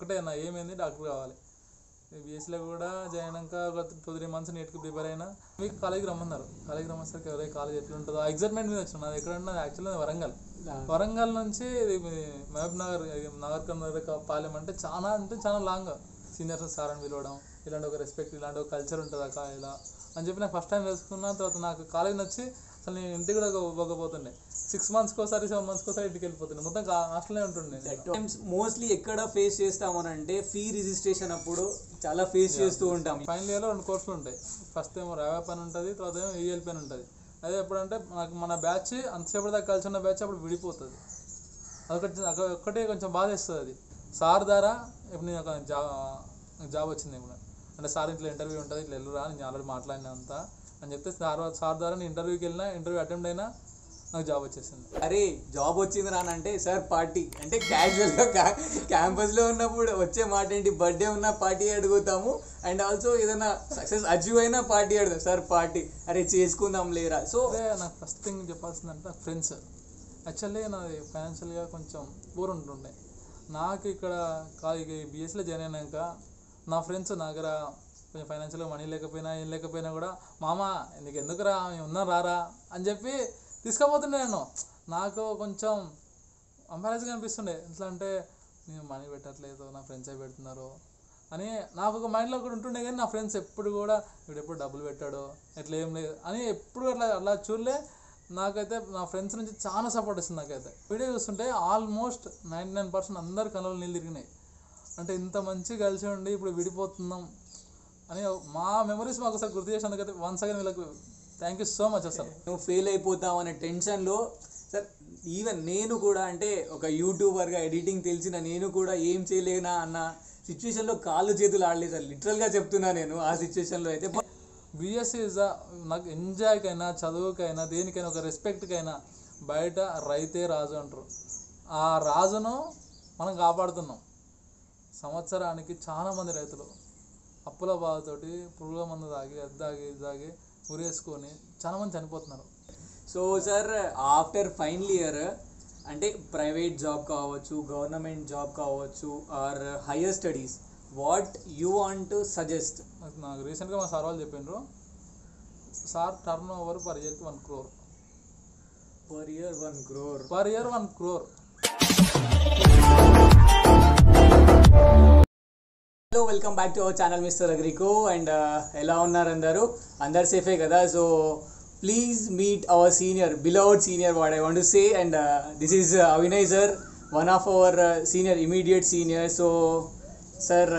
ఒకటే నా ఏమైంది డాక్టర్ కావాలి బీఎస్సీలో కూడా జాయిన్ అయినాక ఒక టూ త్రీ మంత్స్ నీట్కి ప్రిపేర్ అయినా మీకు కాలేజ్కి రమ్మన్నారు కాలేజ్కి రమ్మేసరికి ఎవరే కాలేజ్ ఎట్లా ఉంటుందో ఆ ఎగ్జైట్మెంట్ మీద వచ్చిన నాది ఎక్కడ యాక్చువల్లీ వరంగల్ వరంగల్ నుంచి ఇది మహబూబ్ నగర్ ఇది నగర్ కర్నూలు పాలెం అంటే చాలా అంటే చాలా లాంగ్ సీనియర్స్ సార్ అని పిలవడం ఇలాంటి ఒక రెస్పెక్ట్ ఇలాంటి ఒక కల్చర్ ఉంటుంది అక్క ఇలా అని చెప్పి నాకు ఫస్ట్ టైం తెలుసుకున్న తర్వాత నాకు కాలేజ్ నచ్చి అసలు నేను ఇంటికి కూడా పోకపోతుండే సిక్స్ మంత్స్కి ఒకసారి సెవెన్ మంత్స్కి ఒకసారి ఇంటికి వెళ్ళిపోతుండే మొత్తం హాస్టల్లో ఉంటుండే నేను. మోస్ట్లీ ఎక్కడ ఫేస్ చేస్తామనంటే ఫీ రిజిస్ట్రేషన్ అప్పుడు చాలా ఫేస్ చేస్తూ ఉంటాం ఫైనల్ ఇయర్లో రెండు కోర్సులు ఉంటాయి ఫస్ట్ ఏమో ర్యావా పని ఉంటుంది తర్వాత ఏమో ఈఎల్ పని ఉంటుంది అదే ఎప్పుడంటే మనకు మన బ్యాచ్ అంతసేపటి దాకా కలిసి ఉన్న బ్యాచ్ అప్పుడు విడిపోతుంది అదొకటి అదొక- ఒక్కటే కొంచెం బాధ వేస్తుంది అది సార్ ద్వారా ఇప్పుడు నేను ఒక జాబ్ జాబ్ వచ్చింది ఇప్పుడు అంటే సార్ ఇట్లా ఇంటర్వ్యూ ఉంటుంది ఇట్లా వెళ్ళురా నేను ఆల్రెడీ మాట్లాడిన అంతా అని చెప్తే సార్ సార్ ద్వారా నేను ఇంటర్వ్యూకి వెళ్ళినా ఇంటర్వ్యూ అటెండ్ అయినా నాకు జాబ్ వచ్చేసింది అరే జాబ్ వచ్చింది రానంటే సార్ పార్టీ అంటే క్యాజువల్గా క్యాంపస్లో ఉన్నప్పుడు వచ్చే మాట ఏంటి బర్త్డే ఉన్న పార్టీ అడుగుతాము అండ్ ఆల్సో ఏదైనా సక్సెస్ అచీవ్ అయినా పార్టీ అడుగుతాం సార్ పార్టీ అరే చేసుకుందాం లేరా సో అదే నాకు ఫస్ట్ థింగ్ చెప్పాల్సిందంటే ఫ్రెండ్స్ యాక్చువల్లీ నాది ఫైనాన్షియల్గా కొంచెం పూర్ ఉంటుండే నాకు ఇక్కడ కాలేజ్ బీఎస్సీలో జాయిన్ అయినాక నా ఫ్రెండ్స్ నా దగ్గర కొంచెం ఫైనాన్షియల్గా మనీ లేకపోయినా ఏం లేకపోయినా కూడా మామ నీకు ఎందుకురా మేము ఉన్నాం రారా అని చెప్పి తీసుకుపోతుండే నేను నాకు కొంచెం అంబారెస్గా అనిపిస్తుండే ఎట్లా అంటే నేను మనీ పెట్టట్లేదు నా ఫ్రెండ్స్ అవి పెడుతున్నారు అని నాకు ఒక మైండ్లో కూడా ఉంటుండే కానీ నా ఫ్రెండ్స్ ఎప్పుడు కూడా వీడు ఎప్పుడు డబ్బులు పెట్టాడో ఎట్లా ఏం లేదు అని ఎప్పుడు అట్లా అలా చూడలే నాకైతే నా ఫ్రెండ్స్ నుంచి చాలా సపోర్ట్ ఇస్తుంది నాకైతే వీడియో చూస్తుంటే ఆల్మోస్ట్ నైంటీ నైన్ పర్సెంట్ అందరి కళ్ళలో నీళ్ళు తిరిగినాయి అంటే ఇంత మంచి కలిసి ఉండి ఇప్పుడు విడిపోతున్నాం అని మా మెమరీస్ మాకు ఒకసారి గుర్తు చేసినందుకైతే వన్ సెకండ్ వీళ్ళకి థ్యాంక్ యూ సో మచ్ అసలు నువ్వు ఫెయిల్ అయిపోతావు అనే టెన్షన్లో సార్ ఈవెన్ నేను కూడా అంటే ఒక యూట్యూబర్గా ఎడిటింగ్ తెలిసిన నేను కూడా ఏం చేయలేనా అన్న సిచ్యువేషన్లో కాళ్ళు చేతులు ఆడలేదు సార్ లిటరల్గా చెప్తున్నా నేను ఆ సిచ్యువేషన్లో అయితే బీఎస్సీ ఇస్ నాకు ఎంజాయ్కైనా చదువుకైనా దేనికైనా ఒక రెస్పెక్ట్కైనా బయట రైతే రాజు అంటారు ఆ రాజును మనం కాపాడుతున్నాం సంవత్సరానికి చాలా మంది రైతులు అప్పుల బాధతోటి పురుగుల మందు తాగి అది తాగి ఇది తాగి ఉరేసుకొని చాలా మంది చనిపోతున్నారు so sir after final year అంటే ప్రైవేట్ జాబ్ కావచ్చు గవర్నమెంట్ జాబ్ కావచ్చు or higher studies what you want to suggest నాకు నాకు రీసెంట్గా మా సార్ వాళ్ళు చెప్పిండ్రు సార్ టర్న్ ఓవర్ పర్ ఇయర్కి one crore per year one crore per year one crore hello welcome back to our channel mister Agrico and ఎలా ఉన్నారు అందరూ అందరు సేఫే కదా so please meet our senior beloved senior what I want to say and this is Avinay sir one of our senior immediate senior so sir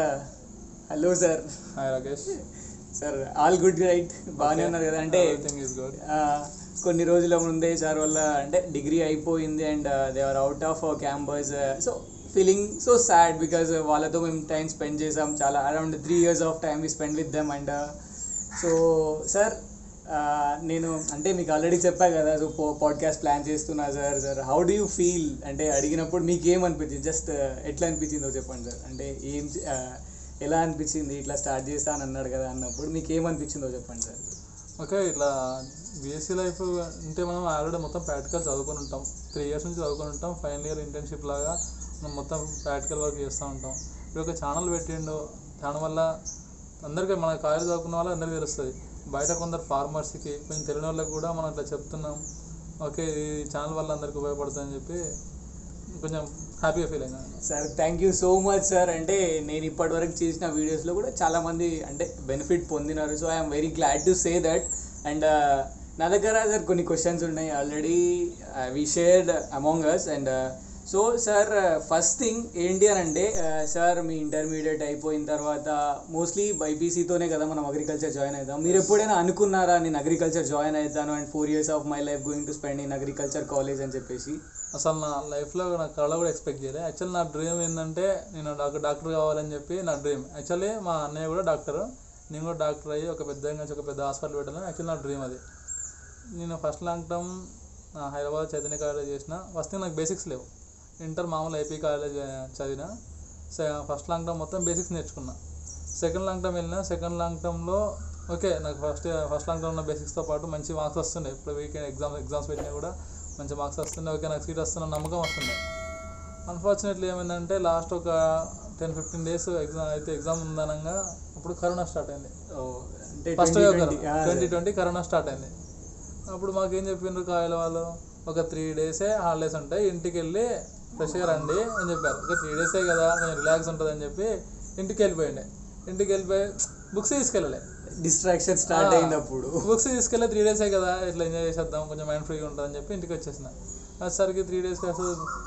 hello sir hi Rakesh sir all good right బాగానే ఉన్నారు కదా అంటే everything is good ఆ, కొన్ని రోజుల ముందే sir వల్ల అంటే డిగ్రీ అయిపోయింది and they are out of campus so feeling so sad because వాళ్ళతో మేము టైం స్పెండ్ చేసాం చాలా around three years of time we spend with them and so sir నేను అంటే మీకు ఆల్రెడీ చెప్పా కదా సో పాడ్కాస్ట్ ప్లాన్ చేస్తున్నా sir sir how do you feel అంటే అడిగినప్పుడు మీకు ఏమనిపించింది జస్ట్ ఎట్లా అనిపించిందో చెప్పండి సార్ అంటే ఏం ఆ, ఎలా అనిపించింది ఇట్లా స్టార్ట్ చేస్తా అని అన్నాడు కదా అన్నప్పుడు మీకు ఏమనిపించిందో చెప్పండి సార్ ఓకే ఇట్లా బీఎస్సీ లైఫ్ అంటే మనం ఆల్రెడీ మొత్తం ప్రాక్టికల్ చదువుకొని ఉంటాం త్రీ ఇయర్స్ నుంచి చదువుకొని ఉంటాం ఫైనల్ ఇయర్ ఇంటర్న్షిప్ లాగా మనం మొత్తం ప్రాక్టికల్ వర్క్ చేస్తూ ఉంటాం ఇప్పుడు ఒక ఛానల్ పెట్టిండు ఛానల్ వల్ల అందరికీ మన కాలేజ్ చదువుకున్న వాళ్ళకి అందరికీ తెలుస్తుంది బయట కొందరు ఫార్మర్స్కి కొంచెం తెలియని వాళ్ళకి కూడా మనం ఇట్లా చెప్తున్నాం ఓకే ఈ ఛానల్ వల్ల అందరికీ ఉపయోగపడుతుందని చెప్పి కొంచెం హ్యాపీగా ఫీల్ అయినా sir thank you so much sir అంటే నేను ఇప్పటివరకు చేసిన వీడియోస్లో కూడా చాలామంది అంటే బెనిఫిట్ పొందినారు so I'm very glad to say that and నా దగ్గర సార్ కొన్ని క్వశ్చన్స్ ఉన్నాయి already we shared among us and so sir first thing ఏంటి అని అంటే సార్ మీ ఇంటర్మీడియట్ అయిపోయిన తర్వాత మోస్ట్లీ బైపీసీతోనే కదా మనం అగ్రికల్చర్ జాయిన్ అవుతాం మీరు ఎప్పుడైనా అనుకున్నారా నేను అగ్రికల్చర్ జాయిన్ అవుతాను and four years of my life going to spend in agriculture college అని చెప్పేసి అసలు నా లైఫ్లో నా కళ కూడా ఎక్స్పెక్ట్ చేయలేదు యాక్చువల్ నా డ్రీమ్ ఏంటంటే నేను డాక్టర్ డాక్టర్ కావాలని చెప్పి నా డ్రీమ్ యాక్చువల్లీ మా అన్నయ్య కూడా డాక్టర్ నేను కూడా డాక్టర్ అయ్యి ఒక పెద్ద నుంచి ఒక పెద్ద హాస్పిటల్ పెట్టాలని యాక్చువల్ నా డ్రీమ్ అది నేను first long term Hyderabad Chaitanya college చేసిన ఫస్ట్ నాకు బేసిక్స్ లేవు ఇంటర్ మామూలు ఐపీ కాలేజ్ చదివిన ఫస్ట్ లాంగ్ టర్మ్ మొత్తం బేసిక్స్ నేర్చుకున్నా సెకండ్ లాంగ్ టర్మ్ వెళ్ళిన సెకండ్ లాంగ్ టర్మ్లో ఓకే నాకు ఫస్ట్ ఫస్ట్ లాంగ్ టర్మ్ ఉన్న బేసిక్స్తో పాటు మంచి మార్క్స్ వస్తుండే ఇప్పుడు వీకెండ్ ఎగ్జామ్స్ ఎగ్జామ్స్ పెట్టినా కూడా మంచి మార్క్స్ వస్తుండే ఓకే నాకు సీట్ వస్తున్న నమ్మకం వస్తుండే అన్ఫార్చునేట్లీ ఏమైందంటే లాస్ట్ ఒక టెన్ ఫిఫ్టీన్ డేస్ ఎగ్జామ్ అయితే ఎగ్జామ్ ఉందనగా అప్పుడు కరోనా స్టార్ట్ అయింది ఓ, అంటే ఫస్ట్ 2020, ఆ, ట్వంటీ ట్వంటీ కరోనా స్టార్ట్ అయింది అప్పుడు మాకేం చెప్పిండ్రు కాయల వాళ్ళు ఒక త్రీ డేసే హాలిడేస్ ఉంటాయి ఇంటికి వెళ్ళి ఫ్రెష్గా రండి అని చెప్పారు ఒక త్రీ డేసే కదా కొంచెం రిలాక్స్ ఉంటుంది అని చెప్పి ఇంటికి వెళ్ళిపోయిండే ఇంటికి వెళ్ళిపోయి బుక్స్ తీసుకెళ్ళలే డిస్ట్రాక్షన్ స్టార్ట్ అయింది అప్పుడు బుక్స్ తీసుకెళ్ళి త్రీ డేసే కదా ఇట్లా ఎంజాయ్ చేసేద్దాం కొంచెం మైండ్ ఫ్రీగా ఉంటుంది అని చెప్పి ఇంటికి వచ్చేసిన వచ్చేసరికి త్రీ డేస్కి అసలు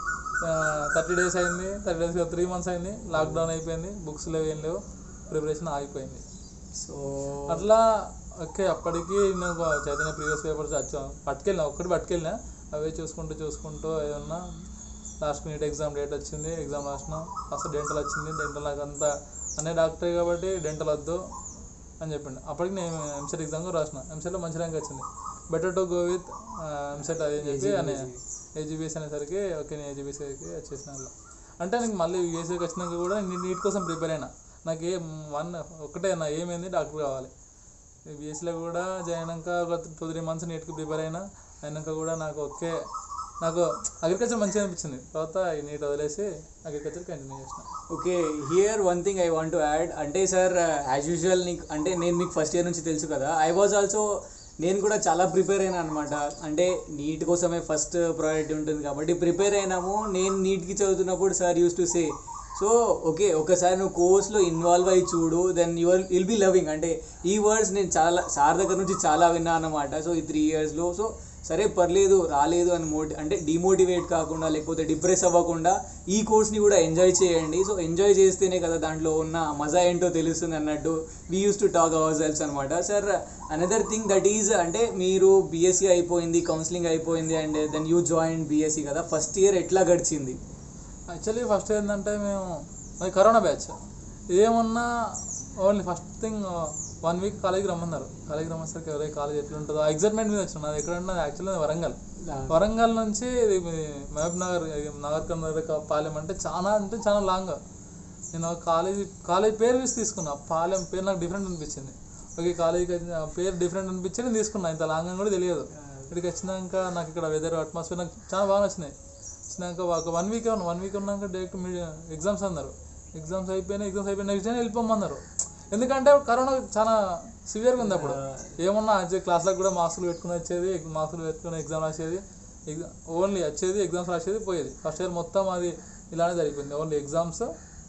థర్టీ డేస్ అయింది థర్టీ డేస్ త్రీ మంత్స్ అయింది లాక్డౌన్ అయిపోయింది బుక్స్ లేవు ఏం లేవు ప్రిపరేషన్ ఆగిపోయింది సో అట్లా ఓకే అప్పటికి నేను ఒక చైతన్య ప్రీవియస్ పేపర్స్ వచ్చా పట్టుకెళ్ళినా ఒక్కటి పట్టుకెళ్ళినా అవే చూసుకుంటూ చూసుకుంటూ ఏమన్నా లాస్ట్ మినిట్ ఎగ్జామ్ డేట్ వచ్చింది ఎగ్జామ్ రాసిన అసలు డెంటల్ వచ్చింది డెంటల్ నాకు అంతా అనే డాక్టర్ కాబట్టి డెంటల్ వద్దు అని చెప్పిండు అప్పటికి నేను ఎంసెట్ ఎగ్జామ్ కూడా రాసిన ఎంసెట్లో మంచి ర్యాంక్ వచ్చింది better to go with EAMCET అది అని చెప్పి అని ఏజీబీఎస్ అనేసరికి ఓకే నేను ఏజీబీసీకి వచ్చేసిన వాళ్ళ అంటే నేను మళ్ళీ యూఎస్ఏకి వచ్చినాక కూడా నేను నీట్ కోసం ప్రిపేర్ అయినా నాకు ఏ వన్ ఒకటే నా ఏమైంది డాక్టర్ కావాలి బీఎస్సీలో కూడా జాయిన్ అయినాక ఒక టూ త్రీ మంత్స్ నీట్కి ప్రిపేర్ అయినా అయినాక కూడా నాకు ఓకే నాకు అగ్రికల్చర్ మంచిగా అనిపించింది తర్వాత ఈ నీట్ వదిలేసి అగ్రికల్చర్ కంటిన్యూ చేసిన okay here one thing I want to add అంటే సార్ యాజ్ యూజువల్ నీకు అంటే నేను మీకు ఫస్ట్ ఇయర్ నుంచి తెలుసు కదా ఐ వాజ్ ఆల్సో నేను కూడా చాలా ప్రిపేర్ అయినా అనమాట అంటే నీట్ కోసమే ఫస్ట్ ప్రయారిటీ ఉంటుంది కాబట్టి ప్రిపేర్ అయినాము నేను నీట్కి చదువుతున్నప్పుడు sir use to say so okay ఒకసారి నువ్వు కోర్స్లో ఇన్వాల్వ్ అయ్యి చూడు then your will be loving అంటే ఈ వర్డ్స్ నేను చాలా సార్ దగ్గర నుంచి చాలా విన్నాను అనమాట సో ఈ త్రీ ఇయర్స్లో సో సరే పర్లేదు రాలేదు అని మోటి అంటే డిమోటివేట్ కాకుండా లేకపోతే డిప్రెస్ అవ్వకుండా ఈ కోర్స్ని కూడా ఎంజాయ్ చేయండి సో ఎంజాయ్ చేస్తేనే కదా దాంట్లో ఉన్న మజా ఏంటో తెలుస్తుంది అన్నట్టు we use to talk ourselves అనమాట sir another thing that is అంటే మీరు బీఎస్సీ అయిపోయింది కౌన్సిలింగ్ అయిపోయింది and then you join BSc కదా ఫస్ట్ ఇయర్ ఎట్లా గడిచింది యాక్చువల్లీ ఫస్ట్ ఏంటంటే మేము అది కరోనా బ్యాచ్ ఏమన్నా only first thing one week కాలేజీకి రమ్మన్నారు కాలేజీకి రమ్మేసరికి ఎవరే కాలేజ్ ఎట్లుంటుందో ఎగ్జైట్మెంట్ మీద వచ్చిన నాది ఎక్కడన్నా యాక్చువల్లీ వరంగల్ వరంగల్ నుంచి ఇది మీ మహబూబ్ నగర్ ఇది నగర్ కర్నూలు పాలెం అంటే చాలా అంటే చాలా లాంగ్ నేను కాలేజీ కాలేజ్ పేరు చూసి తీసుకున్నా పాలెం పేరు నాకు డిఫరెంట్ అనిపించింది ఓకే కాలేజీకి వచ్చిన ఆ పేరు డిఫరెంట్ అనిపించి నేను తీసుకున్నా ఇంత లాంగ్ అని కూడా తెలియదు ఇక్కడికి వచ్చినాక నాకు ఇక్కడ వెదర్ అట్మాస్ఫియర్ నాకు చాలా బాగా నచ్చినాయి వచ్చినాక ఒక వన్ వీక్ వన్ వీక్ ఉన్నాక డైరెక్ట్ మీ ఎగ్జామ్స్ అన్నారు ఎగ్జామ్స్ అయిపోయినాయి ఎగ్జామ్స్ అయిపోయిన నెక్స్ట్ డే వెళ్ళిపోమన్నారు ఎందుకంటే కరోనా చాలా సివియర్గా ఉంది అప్పుడు ఏమన్నా వచ్చే క్లాస్లకు కూడా మాస్కులు పెట్టుకుని వచ్చేది మాస్కులు పెట్టుకుని ఎగ్జామ్ రాసేది ఎగ్జామ్ ఓన్లీ వచ్చేది ఎగ్జామ్స్ రాసేది పోయేది ఫస్ట్ ఇయర్ మొత్తం అది ఇలానే జరిగిపోయింది ఓన్లీ ఎగ్జామ్స్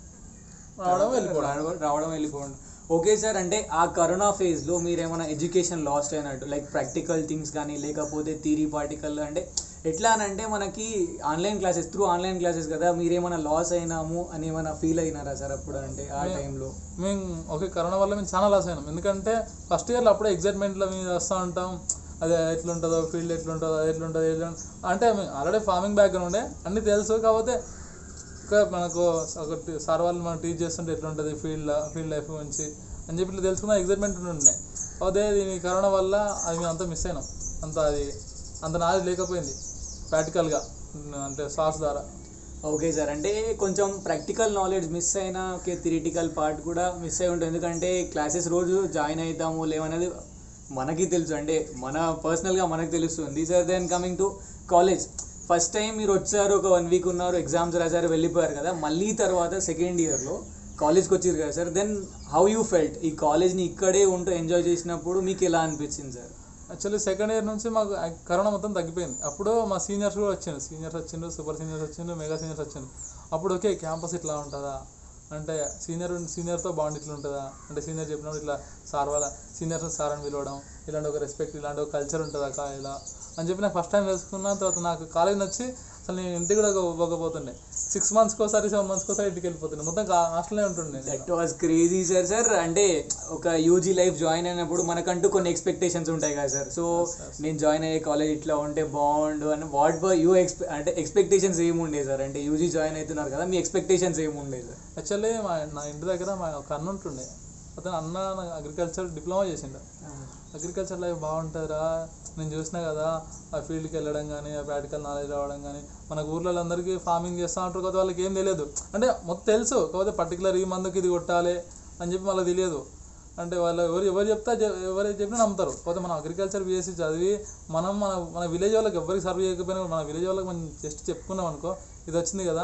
రావడం వెళ్ళిపోవడం రావడం- రావడం వెళ్ళిపోవడం ఓకే సార్ అంటే ఆ కరోనా ఫేజ్లో మీరు ఏమైనా ఎడ్యుకేషన్ లాస్ట్ అయినట్టు లైక్ ప్రాక్టికల్ థింగ్స్ కానీ లేకపోతే థీరీ పార్టికల్ అంటే ఎట్లా అని అంటే మనకి online classes through online classes కదా మీరేమైనా లాస్ అయినాము అని ఏమైనా ఫీల్ అయినారా సార్ అప్పుడు అంటే ఆ టైంలో మేము ఓకే కరోనా వల్ల మేము చాలా లాస్ అయినాం ఎందుకంటే ఫస్ట్ ఇయర్లో అప్పుడే ఎగ్జైట్మెంట్లో మేము వస్తూ ఉంటాం అదే ఎట్లుంటుందో ఫీల్డ్ ఎట్లుంటుందో అది ఎట్లుంటుందో ఎట్లా అంటే మేము ఆల్రెడీ ఫార్మింగ్ బ్యాక్గ్రౌండ్ ఉండే అన్నీ తెలుసు కాకపోతే ఇంకా మనకు ఒకటి సార్ వాళ్ళు మనం టీచ్ చేస్తుంటే ఎట్లుంటుంది ఫీల్డ్ ఫీల్డ్ లైఫ్ గురించి అని చెప్పి ఇట్లా తెలుసుకున్న ఎగ్జైట్మెంట్ ఉండే అదే దీని కరోనా వల్ల అది మేము అంతా మిస్ అయినాం అంత అది అంత నాది లేకపోయింది ప్రాక్టికల్గా అంటే సార్స్ ద్వారా ఓకే సార్ అంటే కొంచెం ప్రాక్టికల్ నాలెడ్జ్ మిస్ అయినా ఓకే థిరిటికల్ పార్ట్ కూడా మిస్ అయి ఉంటుంది ఎందుకంటే క్లాసెస్ రోజు జాయిన్ అవుతాము లేవనేది మనకి తెలుసు అంటే మన పర్సనల్గా మనకు తెలుస్తుంది sir then coming to college first time మీరు వచ్చారు ఒక వన్ వీక్ ఉన్నారు ఎగ్జామ్స్ రాశారు వెళ్ళిపోయారు కదా మళ్ళీ తర్వాత సెకండ్ ఇయర్లో కాలేజ్కి వచ్చారు కదా sir then how you felt ఈ కాలేజ్ని ఇక్కడే ఉంటూ ఎంజాయ్ చేసినప్పుడు మీకు ఎలా అనిపించింది సార్ యాక్చువల్లీ సెకండ్ ఇయర్ నుంచి మాకు ఆ కరోనా మొత్తం తగ్గిపోయింది అప్పుడు మా సీనియర్స్ కూడా వచ్చిండ్రు సీనియర్స్ వచ్చిండ్రు సూపర్ సీనియర్స్ వచ్చిండ్రు మెగా సీనియర్స్ వచ్చిండ్రు అప్పుడు ఓకే క్యాంపస్ ఇట్లా ఉంటుందా అంటే సీనియర్ సీనియర్తో బాండ్ ఇట్లా ఉంటుందా అంటే సీనియర్ చెప్పినప్పుడు ఇట్లా సార్ వాళ్ళ సీనియర్స్ సార్ అని పిలవడం ఇలాంటి ఒక రెస్పెక్ట్ ఇలాంటి ఒక కల్చర్ ఉంటుందా కా ఇలా అని చెప్పి నాకు ఫస్ట్ టైం తెలుసుకున్న తర్వాత నాకు కాలేజ్ నచ్చి అసలు నేను ఇంటికి కూడా పోకపోతుండే సిక్స్ మంత్స్కి ఒకసారి సెవెన్ మంత్స్కి ఒకసారి ఇంటికి వెళ్ళిపోతుండే మొత్తం హాస్టల్లో ఉంటుండే నేను. That was crazy sir sir అంటే ఒక యూజీ లైఫ్ జాయిన్ అయినప్పుడు మనకంటూ కొన్ని ఎక్స్పెక్టేషన్స్ ఉంటాయి కదా సార్ సో నేను జాయిన్ అయ్యే కాలేజ్ ఇట్లా ఉంటే బాగుండు అని వాట్ బై యూ ఎక్స్పె అంటే ఎక్స్పెక్టేషన్స్ ఏముండే సార్ అంటే యూజీ జాయిన్ అవుతున్నారు కదా మీ ఎక్స్పెక్టేషన్స్ ఏముండే సార్ యాక్చువల్లీ మా నా ఇంటి దగ్గర మా ఒక అన్న ఉంటుండే అతను అన్న అగ్రికల్చర్ డిప్లొమా చేసిండు అగ్రికల్చర్ లైఫ్ బాగుంటుందిరా నేను చూసినా కదా ఆ ఫీల్డ్కి వెళ్ళడం కానీ ఆ ప్రాక్టికల్ నాలెడ్జ్ రావడం కానీ మన ఊర్లో అందరికీ ఫార్మింగ్ చేస్తూ ఉంటారు కదా వాళ్ళకి ఏం తెలియదు అంటే మొత్తం తెలుసు కాకపోతే పర్టికులర్ ఈ మందుకి ఇది కొట్టాలి అని చెప్పి వాళ్ళకి తెలియదు అంటే వాళ్ళు ఎవరు ఎవరు చెప్తా ఎవరు చెప్పినా నమ్ముతారు కాకపోతే మనం అగ్రికల్చర్ బీఎస్సీ చదివి మనం మన మన విలేజ్ వాళ్ళకి ఎవరికి సర్వ్ చేయకపోయినా మన విలేజ్ వాళ్ళకి మనం జస్ట్ చెప్పుకున్నాం అనుకో ఇది వచ్చింది కదా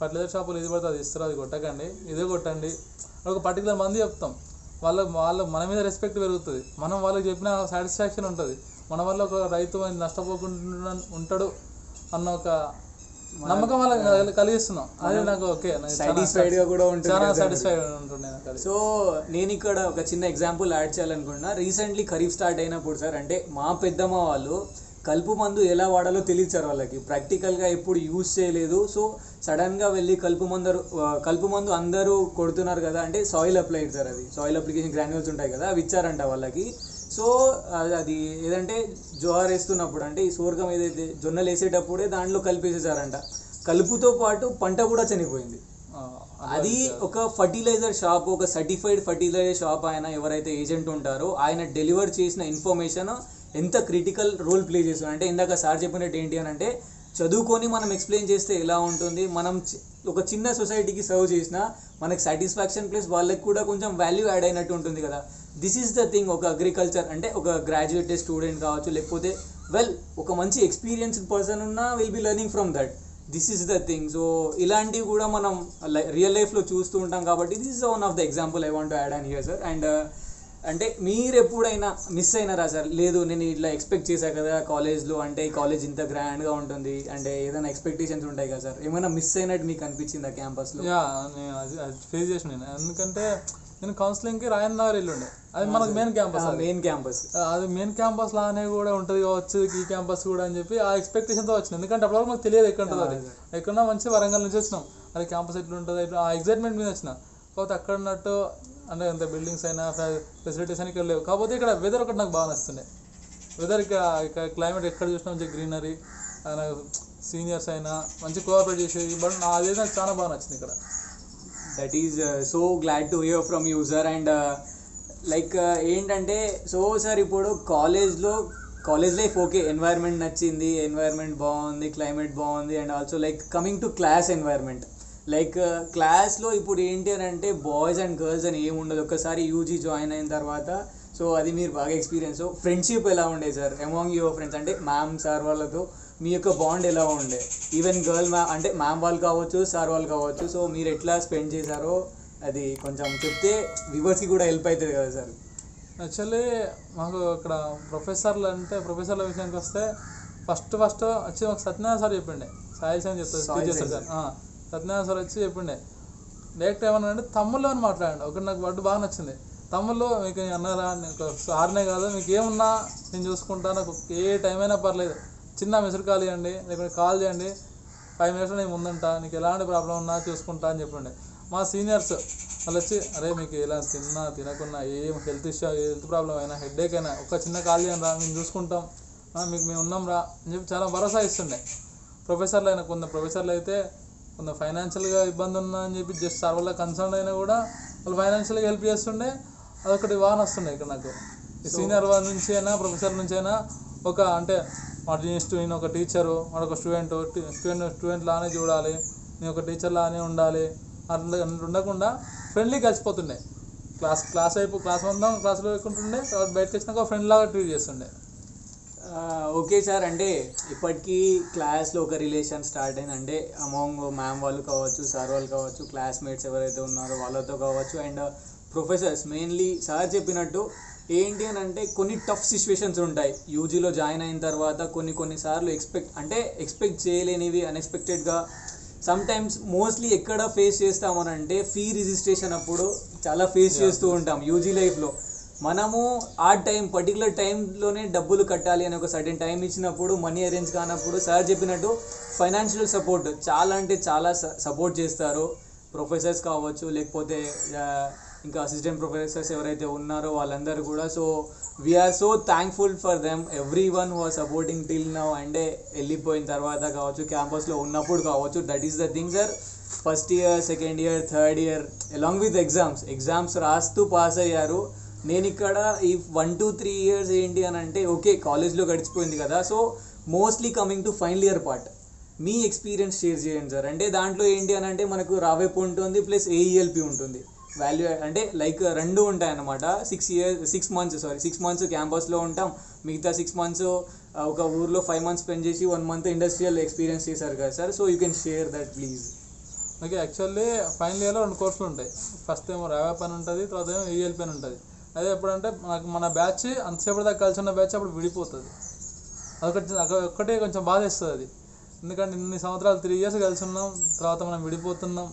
ఫర్టిలైజర్ షాపులు ఇది పడితే అది ఇస్తారు అది కొట్టకండి ఇదే కొట్టండి ఒక పర్టికులర్ మంది చెప్తాం వాళ్ళ వాళ్ళ మన మీద రెస్పెక్ట్ పెరుగుతుంది మనం వాళ్ళకి చెప్పిన సాటిస్ఫాక్షన్ ఉంటుంది మన వల్ల ఒక రైతు నష్టపోకుండా ఉంటాడు అన్న ఒక నమ్మకం వాళ్ళకి కలి- కలిగిస్తున్నాం అది నాకు ఓకే నాకు చాలా సాటిస్ఫైడ్ గా కూడా ఉంటుంది చాలా కదా. సాటిస్ఫైడ్ ఉంటుండే నాకు అది. సో నేను ఇక్కడ ఒక చిన్న ఎగ్జాంపుల్ యాడ్ చేయాలనుకుంటున్నా రీసెంట్లీ ఖరీఫ్ స్టార్ట్ అయినప్పుడు సార్ అంటే మా పెద్దమ్మ వాళ్ళు కలుపు మందు ఎలా వాడాలో తెలియదు సార్ వాళ్ళకి ప్రాక్టికల్గా ఎప్పుడు యూజ్ చేయలేదు సో సడన్గా వెళ్ళి కలుపు మందు ఆ, కలుపు మందు అందరూ కొడుతున్నారు కదా అంటే సాయిల్ అప్లైడ్ సార్ అది సాయిల్ అప్లికేషన్ గ్రాన్యూల్స్ ఉంటాయి కదా అవి ఇచ్చారంట వాళ్ళకి సో అది- అది ఏదంటే జోహార్ వేస్తున్నప్పుడు అంటే ఈ సూర్గం ఏదైతే జొన్నలు వేసేటప్పుడే దాంట్లో కలిపేసేసారంట కలుపుతో పాటు పంట కూడా చనిపోయింది ఆ, అది ఒక ఫర్టిలైజర్ షాప్ ఒక సర్టిఫైడ్ ఫర్టిలైజర్ షాప్ ఆయన ఎవరైతే ఏజెంట్ ఉంటారో ఆయన డెలివర్ చేసిన ఇన్ఫర్మేషన్ ఎంత క్రిటికల్ రోల్ ప్లే చేస్తుంది అంటే ఇందాక సార్ చెప్పినట్టు ఏంటి అని అంటే చదువుకొని మనం ఎక్స్ప్లెయిన్ చేస్తే ఎలా ఉంటుంది మనం చి- ఒక చిన్న సొసైటీకి సర్వ్ చేసినా మనకి సాటిస్ఫాక్షన్ ప్లస్ వాళ్ళకి కూడా కొంచెం వాల్యూ యాడ్ అయినట్టు ఉంటుంది కదా దిస్ ఈస్ ద థింగ్ ఒక అగ్రికల్చర్ అంటే ఒక గ్రాడ్యుయేటెడ్ స్టూడెంట్ కావచ్చు లేకపోతే వెల్ ఒక మంచి ఎక్స్పీరియన్స్డ్ పర్సన్ ఉన్నా will be learning from that this is the thing so ఇలాంటివి కూడా మనం రియల్ లైఫ్లో చూస్తూ ఉంటాం కాబట్టి this is one of the example I want add and here sir and అంటే మీరు ఎప్పుడైనా మిస్ అయినారా సార్ లేదు నేను ఇట్లా ఎక్స్పెక్ట్ చేశా కదా కాలేజ్లో అంటే ఈ కాలేజ్ ఇంత గ్రాండ్గా ఉంటుంది అంటే ఏదైనా ఎక్స్పెక్టేషన్స్ ఉంటాయి కదా సార్ ఏమైనా మిస్ అయినట్టు మీకు అనిపించింది ఆ క్యాంపస్లో యా నేను అది అది ఫేస్ చేసిన నేను ఎందుకంటే నేను కౌన్సిలింగ్కి రాయన్ నగర్ వెళ్ళుండే అది మనకు మెయిన్ క్యాంపస్ అది మెయిన్ క్యాంపస్ అది మెయిన్ క్యాంపస్ లానే కూడా ఉంటుంది కావచ్చు ఈ క్యాంపస్ కూడా అని చెప్పి ఆ ఎక్స్పెక్టేషన్తో వచ్చింది ఎందుకంటే అప్పటివరకు మాకు తెలియదు ఎక్కడ ఉంటుంది అది ఎక్కడన్నా మంచి వరంగల్ నుంచి వచ్చినాం అది క్యాంపస్ ఎట్లా ఉంటుంది ఎట్లా ఆ ఎగ్జైట్మెంట్ మీద వచ్చిన కాకపోతే అక్కడ ఉన్నట్టు అంటే ఎంత బిల్డింగ్స్ అయినా ఫెసిలిటీస్ అయినా ఇక్కడ లేవు కాకపోతే ఇక్కడ వెదర్ ఒకటి నాకు బాగా నచ్చుతుంది వెదర్ ఇక్కడ ఇక్కడ క్లైమేట్ ఎక్కడ చూసినా మంచి గ్రీనరీ సీనియర్స్ అయినా మంచి కోఆపరేట్ చేసేది బట్ అదే నాకు చాలా బాగా నచ్చింది ఇక్కడ that is so glad to hear from user and like ఏంటంటే సో సార్ ఇప్పుడు కాలేజ్లో కాలేజ్ లైఫ్ ఓకే ఎన్వైర్న్మెంట్ నచ్చింది ఎన్వైర్న్మెంట్ బాగుంది క్లైమేట్ బాగుంది and also like coming to class environment like క్లాస్లో ఇప్పుడు ఏంటి అని అంటే బాయ్స్ అండ్ గర్ల్స్ అని ఏమి ఉండదు ఒక్కసారి యూజీ జాయిన్ అయిన తర్వాత సో అది మీరు బాగా ఎక్స్పీరియన్స్ సో ఫ్రెండ్షిప్ ఎలా ఉండే సార్ అమాంగ్ యువర్ ఫ్రెండ్స్ అంటే మ్యామ్ సార్ వాళ్ళతో మీ యొక్క బాండ్ ఎలా ఉండే ఈవెన్ గర్ల్ మ్యా అంటే మ్యామ్ వాళ్ళు కావచ్చు సార్ వాళ్ళు కావచ్చు సో మీరు ఎట్లా స్పెండ్ చేశారో అది కొంచెం చెప్తే వ్యూవర్స్కి కూడా హెల్ప్ అవుతుంది కదా సార్ యాక్చువల్లీ మాకు ఇక్కడ ప్రొఫెసర్లు అంటే ప్రొఫెసర్ల విషయానికి వస్తే ఫస్ట్ ఫస్ట్ వచ్చి మాకు సత్యనారాయణ సార్ చెప్పిండే సాయి సార్ చెప్తారు సాయి టీచర్ సార్ ఆ, సత్యనారాయణ సార్ వచ్చి చెప్పిండే డైరెక్ట్ ఏమన్నా అంటే తమ్ముళ్ళు అని మాట్లాడండి ఒకటి నాకు వర్డ్ బాగా నచ్చింది తమ్ముళ్ళు మీకు అన్నారా నీకు సార్నే కాదు మీకు ఏమున్నా నేను చూసుకుంటా నాకు ఏ టైం అయినా పర్లేదు చిన్న మెసేజ్ కాల్ చేయండి లేకపోతే కాల్ చేయండి ఫైవ్ మినిట్స్లో నేను ముందుంటా నీకు ఎలాంటి ప్రాబ్లం ఉన్నా చూసుకుంటా అని చెప్పిండే మా సీనియర్స్ వాళ్ళు వచ్చి అరే మీకు ఎలా తిన్నా తినకున్నా ఏం హెల్త్ ఇష్యూ హెల్త్ ప్రాబ్లం అయినా హెడ్ఏక్ అయినా ఒక చిన్న కాల్ చేయండి రా మేము చూసుకుంటాం ఆ, మీకు మేము ఉన్నాం రా అని చెప్పి చాలా భరోసా ఇస్తుండే ప్రొఫెసర్లు అయినా కొంత ప్రొఫెసర్లు అయితే కొంత ఫైనాన్షియల్గా ఇబ్బంది ఉన్నా అని చెప్పి జస్ట్ సార్ వల్ల కన్సర్న్ అయినా కూడా వాళ్ళు ఫైనాన్షియల్గా హెల్ప్ చేస్తుండే అదొకటి బాగా వస్తుండే ఇక్కడ నాకు ఈ సీనియర్ వాళ్ళ నుంచి అయినా ప్రొఫెసర్ నుంచి అయినా ఒక అంటే మార్జినిస్ట్ నేను ఒక టీచరు వాడు ఒక స్టూడెంట్ స్టూడెంట్ స్టూడెంట్ లానే చూడాలి నేను ఒక టీచర్ లానే ఉండాలి అట్లా అట్లా ఉండకుండా ఫ్రెండ్లీ కలిసిపోతుండే క్లాస్ క్లాస్ అయిపో క్లాస్ మొత్తం క్లాస్లో ఎక్కుంటుండే తర్వాత బయటకు వచ్చినాక ఫ్రెండ్ లాగా ట్రీట్ చేస్తుండే ఓకే సార్ అంటే ఇప్పటికీ క్లాస్లో ఒక రిలేషన్ స్టార్ట్ అయింది అంటే అమాంగ్ మ్యామ్ వాళ్ళు కావచ్చు సార్ వాళ్ళు కావచ్చు క్లాస్మేట్స్ ఎవరైతే ఉన్నారో వాళ్ళతో కావచ్చు అండ్ ప్రొఫెసర్స్ మెయిన్లీ సార్ చెప్పినట్టు ఏంటి అని అంటే కొన్ని టఫ్ సిచ్యువేషన్స్ ఉంటాయి యూజీలో జాయిన్ అయిన తర్వాత కొన్ని కొన్నిసార్లు ఎక్స్పెక్ట్ అంటే ఎక్స్పెక్ట్ చేయలేనివి అన్ఎక్స్పెక్టెడ్గా సమ్ టైమ్స్ మోస్ట్లీ ఎక్కడ ఫేస్ చేస్తామనంటే ఫీ రిజిస్ట్రేషన్ అప్పుడు చాలా ఫేస్ చేస్తూ ఉంటాం యూజీ లైఫ్లో మనము ఆ టైం పర్టికులర్ టైంలోనే డబ్బులు కట్టాలి అని ఒక సర్టెన్ టైం ఇచ్చినప్పుడు మనీ అరేంజ్ కానప్పుడు సార్ చెప్పినట్టు ఫైనాన్షియల్ సపోర్ట్ చాలా అంటే చాలా సపోర్ట్ చేస్తారు ప్రొఫెసర్స్ కావచ్చు లేకపోతే ఆ, ఇంకా అసిస్టెంట్ ప్రొఫెసర్స్ ఎవరైతే ఉన్నారో వాళ్ళందరూ కూడా so we're so thankful for them everyone who are supporting till now అంటే వెళ్ళిపోయిన తర్వాత కావచ్చు క్యాంపస్లో ఉన్నప్పుడు కావచ్చు that is the thing sir first year second year third year along with exams exams రాస్తూ పాస్ అయ్యారు నేను ఇక్కడ ఈ వన్ టూ త్రీ ఇయర్స్ ఏంటి అని అంటే ఓకే కాలేజ్లో గడిచిపోయింది కదా so mostly coming to final year part మీ ఎక్స్పీరియన్స్ షేర్ చేయండి సార్ అంటే దాంట్లో ఏంటి అని అంటే మనకు రావేపు ఉంటుంది ప్లస్ ఏఈఎల్పి ఉంటుంది వాల్యూ అంటే లైక్ రెండు ఉంటాయి అన్నమాట six years six months sorry six months క్యాంపస్లో ఉంటాం మిగతా సిక్స్ మంత్స్ ఒక ఊర్లో ఫైవ్ మంత్స్ స్పెండ్ చేసి వన్ మంత్ ఇండస్ట్రియల్ ఎక్స్పీరియన్స్ చేశారు కదా sir so you can share that please okay actually final ఇయర్లో రెండు కోర్సులు ఉంటాయి ఫస్ట్ ఏమో ర్యాప్ అని ఉంటుంది తర్వాత ఏమో ఈఎల్పి అని ఉంటుంది అదే ఎప్పుడంటే మనకు మన బ్యాచ్ అంతసేపటి దాకా కలిసి ఉన్న బ్యాచ్ అప్పుడు విడిపోతుంది అదొకటి అదొక- ఒక్కటే కొంచెం బాధ వేస్తుంది అది ఎందుకంటే ఇన్ని సంవత్సరాలు త్రీ ఇయర్స్ కలిసి ఉన్నాం తర్వాత మనం విడిపోతున్నాం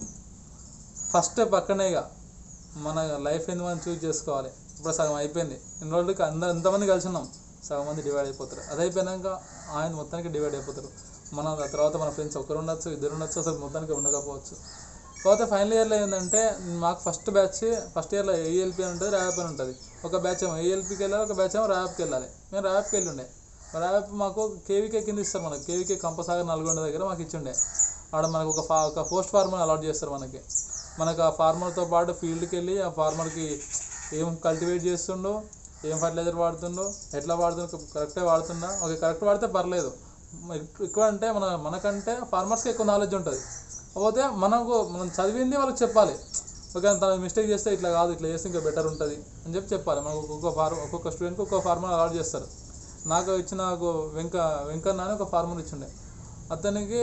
ఫస్ట్ పక్కనే ఇక మన లైఫ్ ఏంది మనం చూస్ చేసుకోవాలి ఇప్పుడు సగం అయిపోయింది ఇన్ని రోజులకి అందరు ఎంతమంది కలిసి ఉన్నాం సగం మంది డివైడ్ అయిపోతారు అది అయిపోయినాక ఆయన మొత్తానికి డివైడ్ అయిపోతారు మన తర్వాత మన ఫ్రెండ్స్ ఒకరు ఉండొచ్చు ఇద్దరు ఉండొచ్చు అసలు మొత్తానికి ఉండకపోవచ్చు కాకపోతే ఫైనల్ ఇయర్లో ఏంటంటే మాకు ఫస్ట్ బ్యాచ్ ఫస్ట్ ఇయర్లో ఏఎల్పి అని ఉంటుంది ర్యాప్ అని ఉంటుంది ఒక బ్యాచ్ ఏమో ఏఎల్పికి వెళ్ళాలి ఒక బ్యాచ్ ఏమో ర్యాప్కి వెళ్ళాలి మేము ర్యాప్కి వెళ్ళి ఉండే ర్యాప్ మాకు కేవీకే కింద ఇస్తారు మనకి కేవీకే కంపసాగర్ నల్గొండ దగ్గర మాకు ఇచ్చిండే ఆడ మనకు ఒక ఫా ఒక పోస్ట్ ఫార్మర్ అలాట్ చేస్తారు మనకి మనకు ఆ ఫార్మర్తో పాటు ఫీల్డ్కి వెళ్ళి ఆ ఫార్మర్కి ఏం కల్టివేట్ చేస్తుండో ఏం ఫర్టిలైజర్ వాడుతుండో ఎట్లా వాడుతుండో కరెక్టే వాడుతుందా ఓకే కరెక్ట్ వాడితే పర్లేదు ఎక్కు- ఎక్కువ అంటే మన మనకంటే ఫార్మర్స్కి ఎక్కువ నాలెడ్జ్ ఉంటుంది కాకపోతే మనకు మనం చదివింది వాళ్ళకి చెప్పాలి ఓకే తన మిస్టేక్ చేస్తే ఇట్లా కాదు ఇట్లా చేస్తే ఇంకా బెటర్ ఉంటుంది అని చెప్పి చెప్పాలి మనకు ఒక్కొక్క ఫార్మ్ ఒక్కొక్క స్టూడెంట్కి ఒక్కొక్క ఫార్మర్ అలాట్ చేస్తారు నాకు ఇచ్చిన నాకు వెంక వెంకన్న అని ఒక ఫార్మర్ ఇచ్చిండే అతనికి